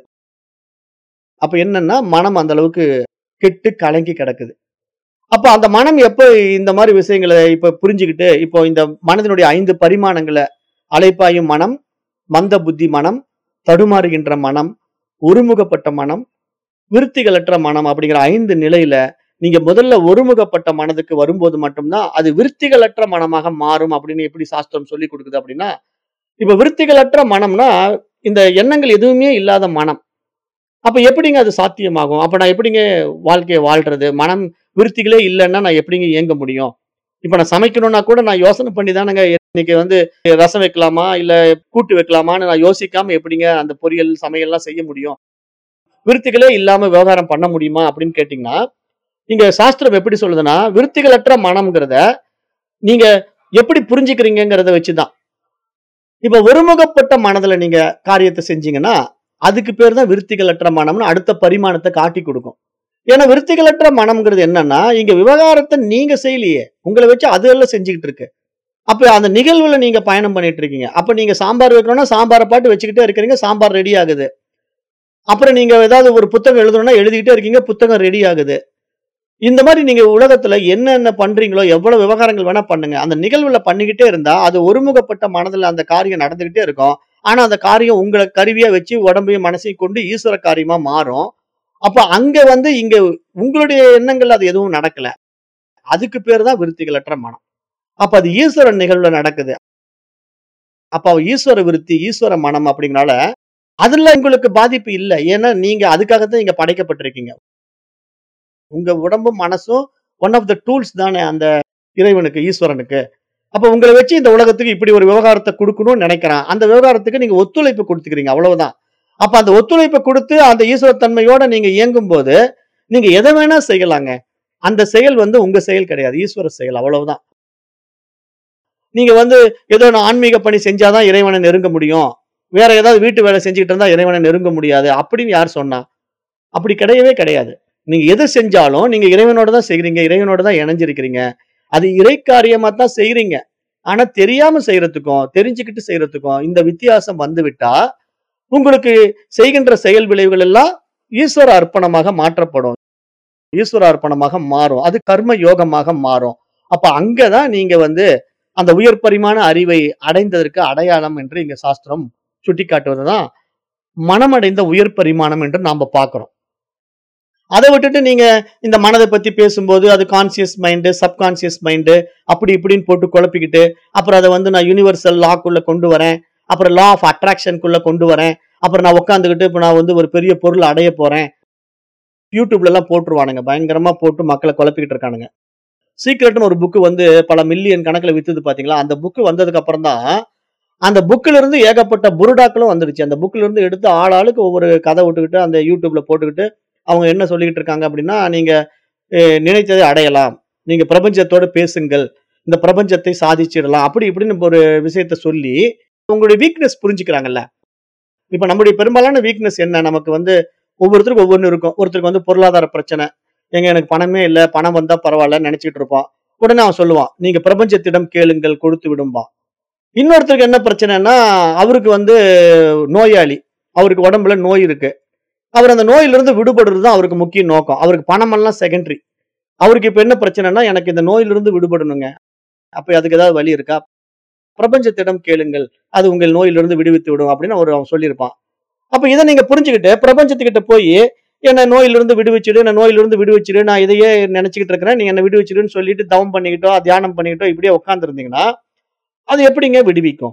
அப்ப என்னன்னா மனம் அந்த அளவுக்கு கெட்டு கலங்கி கிடக்குது அப்ப அந்த மனம் எப்ப இந்த மாதிரி விஷயங்களை இப்ப புரிஞ்சுக்கிட்டு இப்போ இந்த மனதினுடைய ஐந்து பரிமாணங்களை அலைப்பாயும் மனம் மந்த புத்தி மனம் தடுமாறுகின்ற மனம் ஒருமுகப்பட்ட மனம் விருத்திகளற்ற மனம் அப்படிங்கிற ஐந்து நிலையில நீங்க முதல்ல ஒருமுகப்பட்ட மனதுக்கு வரும்போது மட்டும்தான் அது விருத்திகளற்ற மனமாக மாறும் அப்படின்னு எப்படி சாஸ்திரம் சொல்லி கொடுக்குது அப்படின்னா இப்ப விருத்திகளற்ற மனம்னா இந்த எண்ணங்கள் எதுவுமே இல்லாத மனம் அப்ப எப்படிங்க அது சாத்தியமாகும் அப்ப நான் எப்படிங்க வாழ்க்கையை வாழ்றது மனம் விருத்திகளே இல்லைன்னா நான் எப்படிங்க இயங்க முடியும் இப்ப நான் சமைக்கணும்னா கூட நான் யோசனை பண்ணி தானங்க இன்னைக்கு வந்து ரசம் வைக்கலாமா இல்ல கூட்டு வைக்கலாமான்னு நான் யோசிக்காம எப்படிங்க அந்த பொரியல் சமையல்லாம் செய்ய முடியும் விருத்திகளே இல்லாம விவகாரம் பண்ண முடியுமா அப்படின்னு கேட்டீங்கன்னா இங்க சாஸ்திரம் எப்படி சொல்லுதுன்னா விருத்திகளற்ற மனம்ங்கிறத நீங்க எப்படி புரிஞ்சுக்கிறீங்கிறத வச்சுதான் இப்ப ஒருமுகப்பட்ட மனதுல நீங்க காரியத்தை செஞ்சீங்கன்னா அதுக்கு பேர் தான் விருத்திகளற்ற மனம்னு அடுத்த பரிமாணத்தை காட்டி கொடுக்கும் ஏன்னா விருத்திகளற்ற மனம்ங்கிறது என்னன்னா இங்க விவகாரத்தை நீங்க செய்யலையே உங்களை வச்சு அது எல்லாம் செஞ்சுக்கிட்டு இருக்கு அப்ப அந்த நிகழ்வுல நீங்க பயணம் பண்ணிட்டு இருக்கீங்க அப்ப நீங்க சாம்பார் வைக்கணும்னா சாம்பாரை பாட்டு வச்சுக்கிட்டே இருக்கிறீங்க சாம்பார் ரெடி ஆகுது அப்புறம் நீங்க ஏதாவது ஒரு புத்தகம் எழுதணும்னா எழுதிக்கிட்டே இருக்கீங்க புத்தகம் ரெடி ஆகுது இந்த மாதிரி நீங்க உலகத்துல என்னென்ன பண்றீங்களோ எவ்வளவு விவகாரங்கள் வேணா பண்ணுங்க அந்த நிகழ்வுல பண்ணிக்கிட்டே இருந்தா அது ஒருமுகப்பட்ட மனதுல அந்த காரியம் நடந்துகிட்டே இருக்கும் ஆனா அந்த காரியம் உங்களை கருவியா வச்சு உடம்பையும் மனசையும் கொண்டு ஈஸ்வர காரியமா மாறும் அப்ப அங்க வந்து இங்க உங்களுடைய எண்ணங்கள் அது எதுவும் நடக்கல அதுக்கு பேர் தான் விருத்திகளற்ற மனம் அப்ப அது ஈஸ்வரன் நிகழ்வுல நடக்குது அப்ப ஈஸ்வர விருத்தி ஈஸ்வர மனம் அப்படிங்கனால அதுல உங்களுக்கு பாதிப்பு இல்லை ஏன்னா நீங்க அதுக்காகத்தான் இங்க படைக்கப்பட்டிருக்கீங்க உங்க உடம்பும் மனசும் ஒன் ஆஃப் த டூல்ஸ் தானே அந்த இறைவனுக்கு ஈஸ்வரனுக்கு அப்ப உங்களை வச்சு இந்த உலகத்துக்கு இப்படி ஒரு விவகாரத்தை கொடுக்கணும்னு நினைக்கிறான் அந்த விவகாரத்துக்கு நீங்க ஒத்துழைப்பு கொடுத்துக்கிறீங்க அவ்வளவுதான் அப்ப அந்த ஒத்துழைப்பை கொடுத்து அந்த ஈஸ்வரத்தன்மையோட நீங்க இயங்கும் போது நீங்க எதை வேணா செய்யலாங்க அந்த செயல் வந்து உங்க செயல் கிடையாது ஈஸ்வர செயல் அவ்வளவுதான் நீங்க வந்து ஏதோ நான் ஆன்மீக பணி செஞ்சாதான் இறைவனை நெருங்க முடியும் வேற ஏதாவது வீட்டு வேலை செஞ்சுக்கிட்டு இருந்தா இறைவனை நெருங்க முடியாது அப்படின்னு யார் சொன்னா அப்படி கிடையவே கிடையாது நீங்க எது செஞ்சாலும் நீங்க இறைவனோட தான் செய்கிறீங்க இறைவனோட தான் இணைஞ்சிருக்கிறீங்க அது இறை காரியமா தான் செய்றீங்க ஆனா தெரியாம செய்யறதுக்கும் தெரிஞ்சுக்கிட்டு செய்யறதுக்கும் இந்த வித்தியாசம் வந்து விட்டா உங்களுக்கு செய்கின்ற செயல் விளைவுகள் எல்லாம் ஈஸ்வர அர்ப்பணமாக மாற்றப்படும் ஈஸ்வர அர்ப்பணமாக மாறும் அது கர்ம யோகமாக மாறும் அப்ப அங்கதான் நீங்க வந்து அந்த உயர் பரிமாண அறிவை அடைந்ததற்கு அடையாளம் என்று இங்க சாஸ்திரம் சுட்டிக்காட்டுவதுதான் மனமடைந்த உயர் பரிமாணம் என்று நாம பார்க்கிறோம் அதை விட்டுட்டு நீங்க இந்த மனதை பத்தி பேசும்போது அது கான்சியஸ் மைண்டு சப்கான்சியஸ் மைண்டு அப்படி இப்படின்னு போட்டு குழப்பிக்கிட்டு அப்புறம் அதை வந்து நான் யூனிவர்சல் லாக்குள்ள கொண்டு வரேன் அப்புறம் லா ஆஃப் அட்ராக்ஷனுக்குள்ள கொண்டு வரேன் அப்புறம் நான் உட்காந்துக்கிட்டு இப்போ நான் வந்து ஒரு பெரிய பொருள் அடைய போறேன் யூடியூப்ல எல்லாம் போட்டுருவானுங்க பயங்கரமா போட்டு மக்களை குழப்பிக்கிட்டு இருக்கானுங்க சீக்ரெட்னு ஒரு புக் வந்து பல மில்லியன் கணக்குல வித்துது பாத்தீங்களா அந்த புக் வந்ததுக்கு அப்புறம் தான் அந்த புக்ல இருந்து ஏகப்பட்ட புருடாக்களும் வந்துருச்சு அந்த புக்ல இருந்து எடுத்து ஆள் ஆளுக்கு ஒவ்வொரு கதை விட்டுக்கிட்டு அந்த யூடியூப்ல போட்டுக்கிட்டு அவங்க என்ன சொல்லிக்கிட்டு இருக்காங்க அப்படின்னா நீங்க அஹ், நினைத்ததை அடையலாம் நீங்க பிரபஞ்சத்தோட பேசுங்கள் இந்த பிரபஞ்சத்தை சாதிச்சிடலாம் அப்படி இப்படின்னு ஒரு விஷயத்த சொல்லி உங்களுடைய வீக்னஸ் புரிஞ்சுக்கிறாங்கல்ல இப்ப நம்முடைய பெரும்பாலான வீக்னஸ் என்ன நமக்கு வந்து ஒவ்வொருத்தருக்கும் ஒவ்வொன்று இருக்கும் ஒருத்தருக்கு வந்து பொருளாதார பிரச்சனை எங்க எனக்கு பணமே இல்லை பணம் வந்தா பரவாயில்ல நினைச்சிட்டு இருப்பான் உடனே அவன் சொல்லுவான் நீங்க பிரபஞ்சத்திடம் கேளுங்கள் கொடுத்து விடும்பா இன்னொருத்தருக்கு என்ன பிரச்சனைனா அவருக்கு வந்து நோயாளி அவருக்கு உடம்புல நோய் இருக்கு அவர் அந்த நோயிலிருந்து விடுபடுறது தான் அவருக்கு முக்கிய நோக்கம் அவருக்கு பணமெல்லாம் செகண்டரி அவருக்கு இப்ப என்ன பிரச்சனைனா எனக்கு இந்த நோயிலிருந்து விடுபடணுங்க அப்ப அதுக்கு ஏதாவது வழி இருக்கா பிரபஞ்சத்திடம் கேளுங்கள் அது உங்கள் நோயிலிருந்து விடுவித்து விடும் அப்படின்னு அவர் அவன் சொல்லியிருப்பான் அப்ப இதை நீங்க புரிஞ்சுக்கிட்டு பிரபஞ்சத்துக்கிட்ட போய் என்ன நோயிலிருந்து விடுவிச்சிடு என்ன நோயிலிருந்து விடுவிச்சிடு நான் இதையே நினைச்சுக்கிட்டு இருக்கிறேன் நீ என்ன விடுவிச்சிடுன்னு சொல்லிட்டு தவம் பண்ணிக்கிட்டோ தியானம் பண்ணிக்கிட்டோ இப்படியே உட்காந்துருந்தீங்கன்னா அது எப்படிங்க விடுவிக்கும்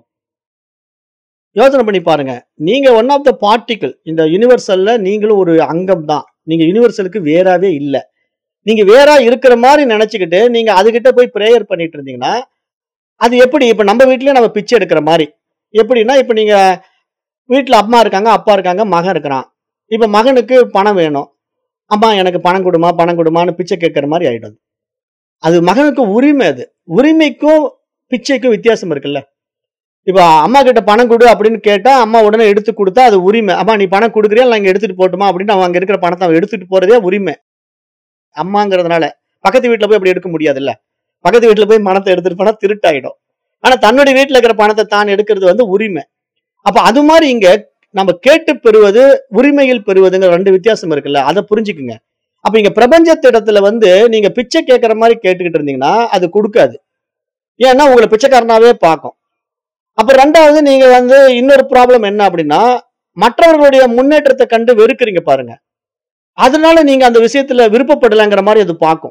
யோசனை பண்ணி பாருங்க நீங்க ஒன் ஆஃப் த பார்ட்டிக்கிள் இந்த யுனிவர்சல்ல நீங்களும் ஒரு அங்கம் தான் நீங்க யுனிவர்சலுக்கு வேறாவே இல்லை நீங்க வேறா இருக்கிற மாதிரி நினைச்சுக்கிட்டு நீங்க அதுகிட்ட போய் ப்ரேயர் பண்ணிட்டு இருந்தீங்கன்னா அது எப்படி இப்ப நம்ம வீட்லயே நம்ம பிச்சை எடுக்கிற மாதிரி எப்படின்னா இப்ப நீங்க வீட்டுல அம்மா இருக்காங்க அப்பா இருக்காங்க மகன் இருக்கிறான் இப்ப மகனுக்கு பணம் வேணும் அம்மா எனக்கு பணம் கொடுமா பணம் கொடுமான்னு பிச்சை கேட்கற மாதிரி ஆயிடும் அது மகனுக்கு உரிமை அது உரிமைக்கும் பிச்சைக்கும் வித்தியாசம் இருக்குல்ல இப்ப அம்மா கிட்ட பணம் கொடு அப்படின்னு கேட்டா அம்மா உடனே எடுத்து கொடுத்தா அது உரிமை அம்மா நீ பணம் கொடுக்குறியா இல்லை இங்க எடுத்துட்டு போட்டுமா அப்படின்னு அவன் அங்க இருக்கிற பணத்தை அவன் எடுத்துட்டு போறதே உரிமை அம்மாங்கிறதுனால பக்கத்து வீட்டுல போய் அப்படி எடுக்க முடியாதுல்ல பக்கத்து வீட்டுல போய் பணத்தை எடுத்துட்டு போனா திருட்டாயிடும் ஆனா தன்னுடைய வீட்டுல இருக்கிற பணத்தை தான் எடுக்கிறது வந்து உரிமை அப்ப அது மாதிரி இங்க நம்ம கேட்டு பெறுவது உரிமையில் பெறுவதுங்கிற ரெண்டு வித்தியாசம் இருக்குல்ல அதை புரிஞ்சுக்குங்க அப்ப இங்க பிரபஞ்சத்திடத்துல வந்து நீங்க பிச்சை கேட்கற மாதிரி கேட்டுக்கிட்டு இருந்தீங்கன்னா அது கொடுக்காது ஏன்னா உங்களை பிச்சைக்காரனாவே பார்க்கும் அப்ப ரெண்டாவது நீங்க வந்து இன்னொரு ப்ராப்ளம் என்ன அப்படின்னா மற்றவர்களுடைய முன்னேற்றத்தை கண்டு வெறுக்கிறீங்க பாருங்க அதனால நீங்க அந்த விஷயத்துல விருப்பப்படலைங்கிற மாதிரி அது பார்க்கும்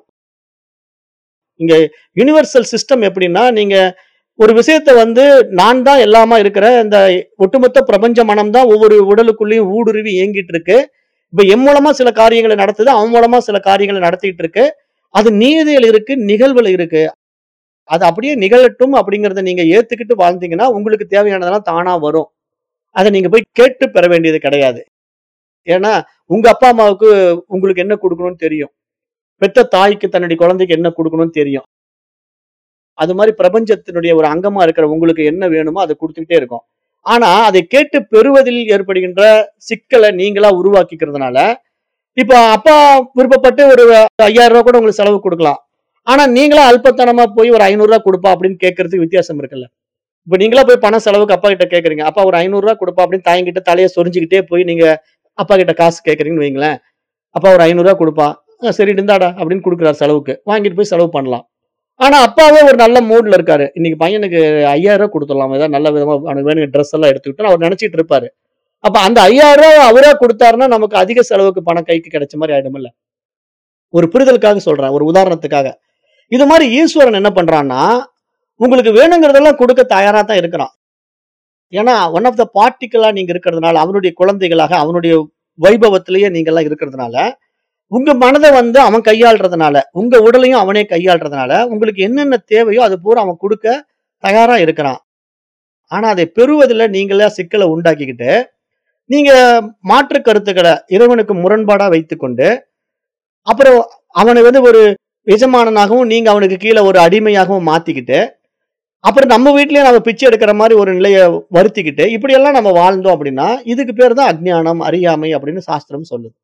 இங்க யுனிவர்சல் சிஸ்டம் எப்படின்னா நீங்க ஒரு விஷயத்த வந்து நான் தான் எல்லாமா இருக்கிற இந்த ஒட்டுமொத்த பிரபஞ்ச மனம் தான் ஒவ்வொரு உடலுக்குள்ளேயும் ஊடுருவி இயங்கிட்டு இருக்கு இப்ப என் மூலமா சில காரியங்களை நடத்துது அவன் மூலமா சில காரியங்களை நடத்திட்டு இருக்கு அது நீதியில் இருக்கு நிகழ்வுல இருக்கு அது அப்படியே நிகழட்டும் அப்படிங்கறத நீங்க ஏத்துக்கிட்டு வாழ்ந்தீங்கன்னா உங்களுக்கு தேவையானதெல்லாம் தானா வரும் அதை நீங்க போய் கேட்டு பெற வேண்டியது கிடையாது ஏன்னா உங்க அப்பா அம்மாவுக்கு உங்களுக்கு என்ன கொடுக்கணும்னு தெரியும் பெத்த தாய்க்கு தன்னுடைய குழந்தைக்கு என்ன கொடுக்கணும்னு தெரியும் அது மாதிரி பிரபஞ்சத்தினுடைய ஒரு அங்கமா இருக்கிற உங்களுக்கு என்ன வேணுமோ அதை கொடுத்துக்கிட்டே இருக்கும் ஆனா அதை கேட்டு பெறுவதில் ஏற்படுகின்ற சிக்கலை நீங்களா உருவாக்கிக்கிறதுனால இப்ப அப்பா விருப்பப்பட்டு ஒரு ஐயாயிரம் ரூபாய் கூட உங்களுக்கு செலவு கொடுக்கலாம் ஆனா நீங்களா அல்பத்தனமா போய் ஒரு ஐநூறு ரூபாய் கொடுப்பா அப்படின்னு கேட்கறதுக்கு வித்தியாசம் இருக்குல்ல இப்ப நீங்களா போய் பணம் செலவுக்கு அப்பா கிட்ட கேக்குறீங்க அப்பா ஒரு ஐநூறு ரூபாய் கொடுப்பா அப்படின்னு தாயங்கிட்ட தலையை சொரிஞ்சுக்கிட்டே போய் நீங்க அப்பா கிட்ட காசு கேக்குறீங்கன்னு வைங்களேன் அப்பா ஒரு ஐநூறு ரூபாய் கொடுப்பா "ஆ, சரி இருந்தாடா அப்படின்னு கொடுக்குறாரு செலவுக்கு வாங்கிட்டு போய் செலவு பண்ணலாம் ஆனா அப்பாவே ஒரு நல்ல மூட்ல இருக்காரு இன்னைக்கு பையனுக்கு ஐயாயிரம் ரூபாய் கொடுத்துடலாம் ஏதாவது நல்ல விதமா அவனுக்கு வேணுங்க ட்ரெஸ் எல்லாம் எடுத்துக்கிட்டு அவர் நினைச்சிட்டு இருப்பாரு அப்ப அந்த ஐயாயிரம் ரூபாய் அவரா கொடுத்தாருன்னா நமக்கு அதிக செலவுக்கு பணம் கைக்கு கிடைச்ச மாதிரி ஆயிடும்ல ஒரு புரிதலுக்காக சொல்றேன் ஒரு உதாரணத்துக்காக இது மாதிரி ஈஸ்வரன் என்ன பண்றான்னா உங்களுக்கு வேணுங்கிறதெல்லாம் கொடுக்க தயாரா தான் இருக்கிறான் ஏன்னா ஒன் ஆஃப் த பார்ட்டிக்கலா நீங்க இருக்கிறதுனால அவனுடைய குழந்தைகளாக அவனுடைய வைபவத்திலேயே நீங்க எல்லாம் இருக்கிறதுனால உங்க மனதை வந்து அவன் கையாளுறதுனால உங்க உடலையும் அவனே கையாளுறதுனால உங்களுக்கு என்னென்ன தேவையோ அது பூரா அவன் கொடுக்க தயாரா இருக்கிறான் ஆனா அதை பெறுவதில் நீங்களே சிக்கலை உண்டாக்கிக்கிட்டு நீங்க மாற்று கருத்துக்களை இறைவனுக்கு முரண்பாடா வைத்துக்கொண்டு அப்புறம் அவனை வந்து ஒரு எஜமானனாகவும் நீங்க அவனுக்கு கீழே ஒரு அடிமையாகவும் மாத்திக்கிட்டு அப்புறம் நம்ம வீட்லயே நம்ம பிச்சை எடுக்கிற மாதிரி ஒரு நிலையை வருத்திக்கிட்டு இப்படியெல்லாம் நம்ம வாழ்ந்தோம் அப்படின்னா இதுக்கு பேர் தான் அஜ்ஞானம் அறியாமை அப்படின்னு சாஸ்திரம் சொல்லுது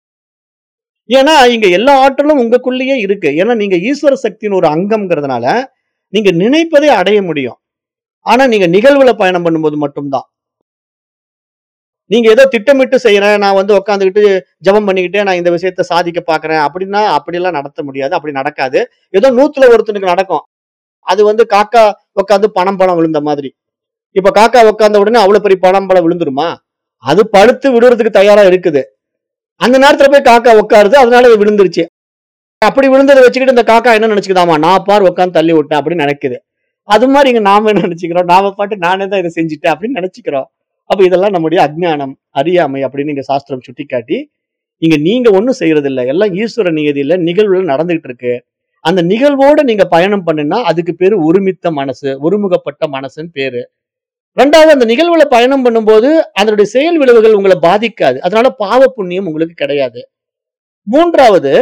ஏன்னா இங்க எல்லா ஆற்றலும் உங்களுக்குள்ளேயே இருக்கு ஏன்னா நீங்க ஈஸ்வர சக்தியின் ஒரு அங்கம்ங்கிறதுனால நீங்க நினைப்பதை அடைய முடியும் ஆனா நீங்க நிகழ்வுல பயணம் பண்ணும்போது மட்டும்தான் நீங்க ஏதோ திட்டமிட்டு செய்யறேன் நான் வந்து உட்காந்துக்கிட்டு ஜெபம் பண்ணிக்கிட்டே நான் இந்த விஷயத்த சாதிக்க பாக்குறேன் அப்படின்னா அப்படியெல்லாம் நடத்த முடியாது அப்படி நடக்காது ஏதோ நூத்துல ஒருத்தனுக்கு நடக்கும் அது வந்து காக்கா உட்காந்து பணம் பழம் விழுந்த மாதிரி இப்ப காக்கா உட்கார்ந்த உடனே அவ்வளவு பெரிய பணம் பழம் விழுந்துருமா அது படுத்து விடுறதுக்கு தயாரா இருக்குது அந்த நேரத்துல போய் காக்கா உட்காருது அதனால அது விழுந்துருச்சு அப்படி விழுந்ததை வச்சுக்கிட்டு இந்த காக்கா என்ன நினைச்சுக்குதாமா நான் பார் உட்காந்து தள்ளி விட்டேன் அப்படின்னு நினைக்குது அது மாதிரி இங்க நாம என்ன நினைச்சுக்கிறோம் நாம பாட்டு நானே தான் இதை செஞ்சுட்டேன் அப்படின்னு நினைச்சுக்கிறோம் அப்ப இதெல்லாம் நம்முடைய அஜ்ஞானம் அறியாமை அப்படின்னு இங்க சாஸ்திரம் சுட்டிக்காட்டி இங்க நீங்க ஒண்ணும் செய்யறது இல்ல எல்லாம் ஈஸ்வர நியதியில நிகழ்வுகள் நடந்துகிட்டு இருக்கு அந்த நிகழ்வோட நீங்க பயணம் பண்ணுனா அதுக்கு பேரு ஒருமித்த மனசு ஒருமுகப்பட்ட மனசுன்னு பேரு ரெண்டாவது அந்த நிகழ்வுல பயணம் பண்ணும்போது அதனுடைய செயல் விளைவுகள் உங்களை பாதிக்காது அதனால பாவ புண்ணியம் உங்களுக்கு கிடையாது மூன்றாவது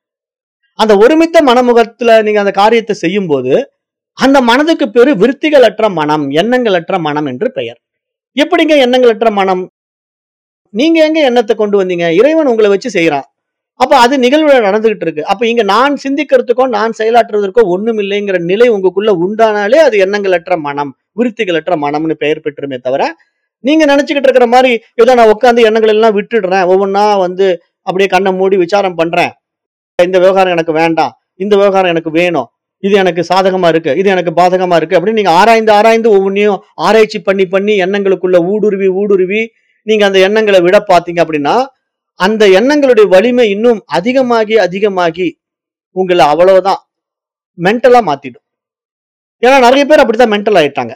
அந்த ஒருமித்த மனமுகத்துல நீங்க அந்த காரியத்தை செய்யும் போது அந்த மனதுக்கு பேரு விருத்திகளற்ற மனம் எண்ணங்களற்ற மனம் என்று பெயர் எப்படிங்க எண்ணங்களற்ற மனம் நீங்க எங்க எண்ணத்தை கொண்டு வந்தீங்க இறைவன் உங்களை வச்சு செய்யறான் அப்ப அது நிகழ்வுல நடந்துகிட்டு இருக்கு அப்ப இங்க நான் சிந்திக்கிறதுக்கோ நான் செயலாற்றுவதற்கோ ஒண்ணும் இல்லைங்கிற நிலை உங்களுக்குள்ள உண்டானாலே அது எண்ணங்களற்ற மனம் விருத்திகளற்ற மனம்னு பெயர் பெற்றுமே தவிர நீங்க நினைச்சுக்கிட்டு இருக்கிற மாதிரி ஏதோ நான் உட்காந்து எண்ணங்கள் எல்லாம் விட்டுடுறேன் ஒவ்வொன்றா வந்து அப்படியே கண்ணை மூடி விசாரம் பண்றேன் இந்த விவகாரம் எனக்கு வேண்டாம் இந்த விவகாரம் எனக்கு வேணும் இது எனக்கு சாதகமா இருக்கு இது எனக்கு பாதகமா இருக்கு அப்படின்னு நீங்க ஆராய்ந்து ஆராய்ந்து ஒவ்வொன்றையும் ஆராய்ச்சி பண்ணி பண்ணி எண்ணங்களுக்குள்ள ஊடுருவி ஊடுருவி நீங்க அந்த எண்ணங்களை விட பாத்தீங்க அப்படின்னா அந்த எண்ணங்களுடைய வலிமை இன்னும் அதிகமாகி அதிகமாகி உங்களை அவ்வளவுதான் மென்டலா மாத்திடும் ஏன்னா நிறைய பேர் அப்படித்தான் மென்டல் ஆயிட்டாங்க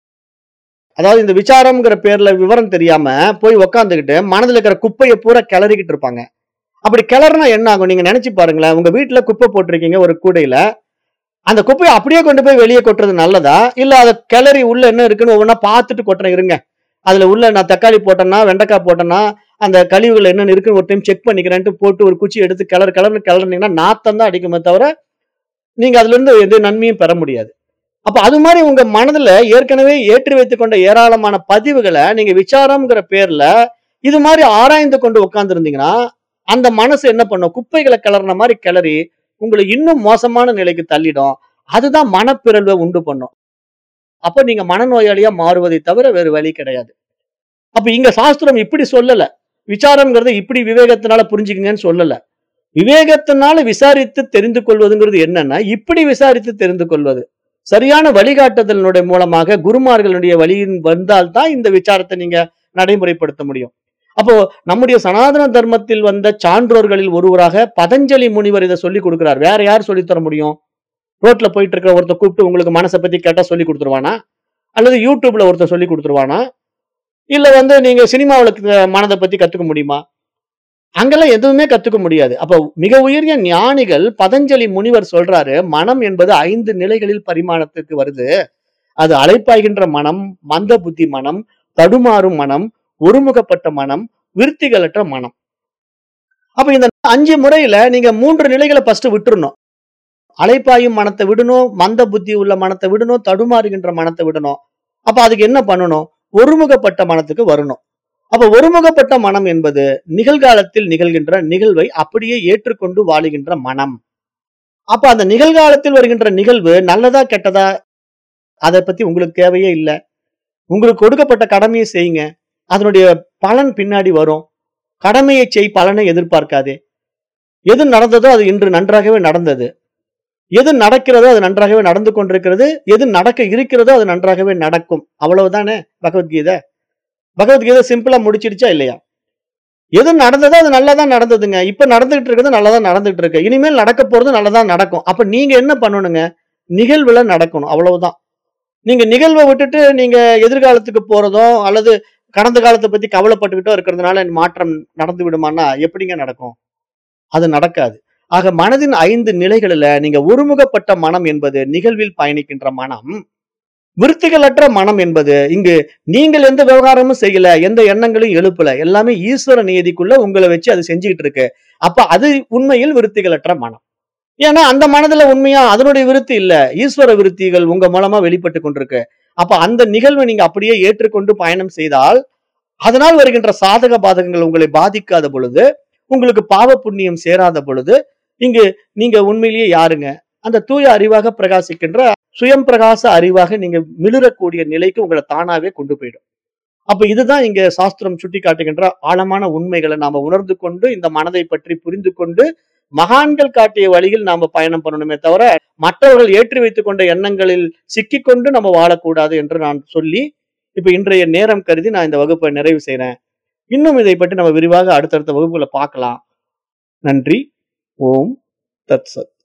அதாவது இந்த விசாரம்ங்கிற பேர்ல விவரம் தெரியாம போய் உக்காந்துக்கிட்டு மனதுல இருக்கிற குப்பையை பூரா கிளறிக்கிட்டு இருப்பாங்க அப்படி கிளறுனா என்ன ஆகும் நீங்க நினைச்சு பாருங்களேன் உங்க வீட்டுல குப்பை போட்டிருக்கீங்க ஒரு கூடையில அந்த குப்பையை அப்படியே கொண்டு போய் வெளியே கொட்டுறது நல்லதா இல்ல அதை கிளறி உள்ள என்ன இருக்குன்னு ஒவ்வொன்றா பார்த்துட்டு கொட்டுறேன் இருங்க அதுல உள்ள நான் தக்காளி போட்டேன்னா வெண்டைக்காய் போட்டேன்னா அந்த கழிவுகள் என்னென்ன இருக்குன்னு ஒரு டைம் செக் பண்ணிக்கிறேன்ட்டு போட்டு ஒரு குச்சி எடுத்து கிளறு கிளறு கிளறினீங்கன்னா நாத்தம் தான் அடிக்குமே தவிர நீங்க அதுல இருந்து எது நன்மையும் பெற முடியாது அப்ப அது மாதிரி உங்க மனதுல ஏற்கனவே ஏற்றி வைத்துக் கொண்ட ஏராளமான பதிவுகளை நீங்க விசாரம்ங்கிற பேர்ல இது மாதிரி ஆராய்ந்து கொண்டு உட்கார்ந்து அந்த மனசு என்ன பண்ணும் குப்பைகளை கிளறின மாதிரி கிளறி உங்களை இன்னும் மோசமான நிலைக்கு தள்ளிடும் அதுதான் மனப்பிறழ்வை உண்டு பண்ணும் அப்ப நீங்க மனநோயாளியா மாறுவதை தவிர வேறு வழி கிடையாது அப்ப இங்க சாஸ்திரம் இப்படி சொல்லல விசாரம்ங்கிறத இப்படி விவேகத்தினால புரிஞ்சுக்குங்கன்னு சொல்லல விவேகத்தினால விசாரித்து தெரிந்து கொள்வதுங்கிறது என்னன்னா இப்படி விசாரித்து தெரிந்து கொள்வது சரியான வழிகாட்டுதலினுடைய மூலமாக குருமார்களுடைய வழியின் வந்தால்தான் இந்த விசாரத்தை நீங்க நடைமுறைப்படுத்த முடியும் அப்போ நம்முடைய சனாதன தர்மத்தில் வந்த சான்றோர்களில் ஒருவராக பதஞ்சலி முனிவர் இதை சொல்லி கொடுக்கிறார் வேற யார் சொல்லி தர முடியும் ரோட்ல போயிட்டு இருக்கிற ஒருத்தர் கூப்பிட்டு உங்களுக்கு மனசை பத்தி கேட்டா சொல்லி கொடுத்துருவானா அல்லது யூடியூப்ல ஒருத்தர் சொல்லி கொடுத்துருவானா இல்ல வந்து நீங்க சினிமாவுல மனதை பத்தி கத்துக்க முடியுமா அங்கெல்லாம் எதுவுமே கத்துக்க முடியாது அப்ப மிக உயரிய ஞானிகள் பதஞ்சலி முனிவர் சொல்றாரு மனம் என்பது ஐந்து நிலைகளில் பரிமாணத்துக்கு வருது அது அலைப்பாய்கின்ற மனம் மந்த புத்தி மனம் தடுமாறும் மனம் ஒருமுகப்பட்ட மனம் விருத்திகளற்ற மனம் அப்ப இந்த அஞ்சு முறையில நீங்க மூன்று நிலைகளை ஃபர்ஸ்ட் விட்டுறணும் அலைப்பாயும் மனத்தை விடணும் மந்த புத்தி உள்ள மனத்தை விடணும் தடுமாறுகின்ற மனத்தை விடணும் அப்ப அதுக்கு என்ன பண்ணணும் ஒருமுகப்பட்ட மனத்துக்கு வரணும் அப்ப ஒருமுகப்பட்ட மனம் என்பது நிகழ்காலத்தில் நிகழ்கின்ற நிகழ்வை அப்படியே ஏற்றுக்கொண்டு வாழுகின்ற மனம் அப்ப அந்த நிகழ்காலத்தில் வருகின்ற நிகழ்வு நல்லதா கெட்டதா அதை பத்தி உங்களுக்கு தேவையே இல்லை உங்களுக்கு கொடுக்கப்பட்ட கடமையை செய்யுங்க அதனுடைய பலன் பின்னாடி வரும் கடமையை செய் பலனை எதிர்பார்க்காதே எது நடந்ததோ அது இன்று நன்றாகவே நடந்தது எது நடக்கிறதோ அது நன்றாகவே நடந்து கொண்டிருக்கிறது எது நடக்க இருக்கிறதோ அது நன்றாகவே நடக்கும் அவ்வளவுதானே பகவத்கீதை பகவத்கீதை சிம்பிளா முடிச்சிடுச்சா இல்லையா எது நடந்ததோ அது நல்லதா நடந்ததுங்க இப்ப நடந்துகிட்டு இருக்கிறது நல்லதா நடந்துகிட்டு இருக்கு இனிமேல் நடக்க போறது நல்லதா நடக்கும் அப்ப நீங்க என்ன பண்ணணுங்க நிகழ்வுல நடக்கணும் அவ்வளவுதான் நீங்க நிகழ்வை விட்டுட்டு நீங்க எதிர்காலத்துக்கு போறதோ அல்லது கடந்த காலத்தை பத்தி கவலைப்பட்டுக்கிட்டோ இருக்கிறதுனால மாற்றம் நடந்து விடுமானா எப்படிங்க நடக்கும் அது நடக்காது ஆக மனதின் ஐந்து நிலைகளில நீங்க ஒருமுகப்பட்ட மனம் என்பது நிகழ்வில் பயணிக்கின்ற மனம் விருத்திகளற்ற மனம் என்பது இங்கு நீங்கள் எந்த விவகாரமும் செய்யல எந்த எண்ணங்களும் எழுப்பல எல்லாமே ஈஸ்வர நியதிக்குள்ள உங்களை வச்சு அது செஞ்சுக்கிட்டு இருக்கு அப்ப அது உண்மையில் விருத்திகளற்ற மனம் ஏன்னா அந்த மனதுல உண்மையா அதனுடைய விருத்தி இல்ல ஈஸ்வர விருத்திகள் உங்க மூலமா வெளிப்பட்டு கொண்டிருக்கு அப்ப அந்த நிகழ்வை நீங்க அப்படியே ஏற்றுக்கொண்டு பயணம் செய்தால் அதனால் வருகின்ற சாதக பாதகங்கள் உங்களை பாதிக்காத பொழுது உங்களுக்கு பாவ புண்ணியம் சேராத பொழுது இங்கு நீங்க உண்மையிலேயே யாருங்க அந்த தூய அறிவாக பிரகாசிக்கின்ற சுயம் பிரகாச அறிவாக நீங்க மிளிரக்கூடிய நிலைக்கு உங்களை தானாவே கொண்டு போயிடும் அப்ப இதுதான் இங்க சாஸ்திரம் சுட்டி காட்டுகின்ற ஆழமான உண்மைகளை நாம உணர்ந்து கொண்டு இந்த மனதை பற்றி புரிந்து கொண்டு மகான்கள் காட்டிய வழியில் நாம பயணம் பண்ணணுமே தவிர மற்றவர்கள் ஏற்றி வைத்துக் கொண்ட எண்ணங்களில் சிக்கிக்கொண்டு நம்ம வாழக்கூடாது என்று நான் சொல்லி இப்ப இன்றைய நேரம் கருதி நான் இந்த வகுப்பை நிறைவு செய்றேன் இன்னும் இதை பற்றி நம்ம விரிவாக அடுத்தடுத்த வகுப்புகளை பார்க்கலாம் நன்றி ஓம் தத் சத்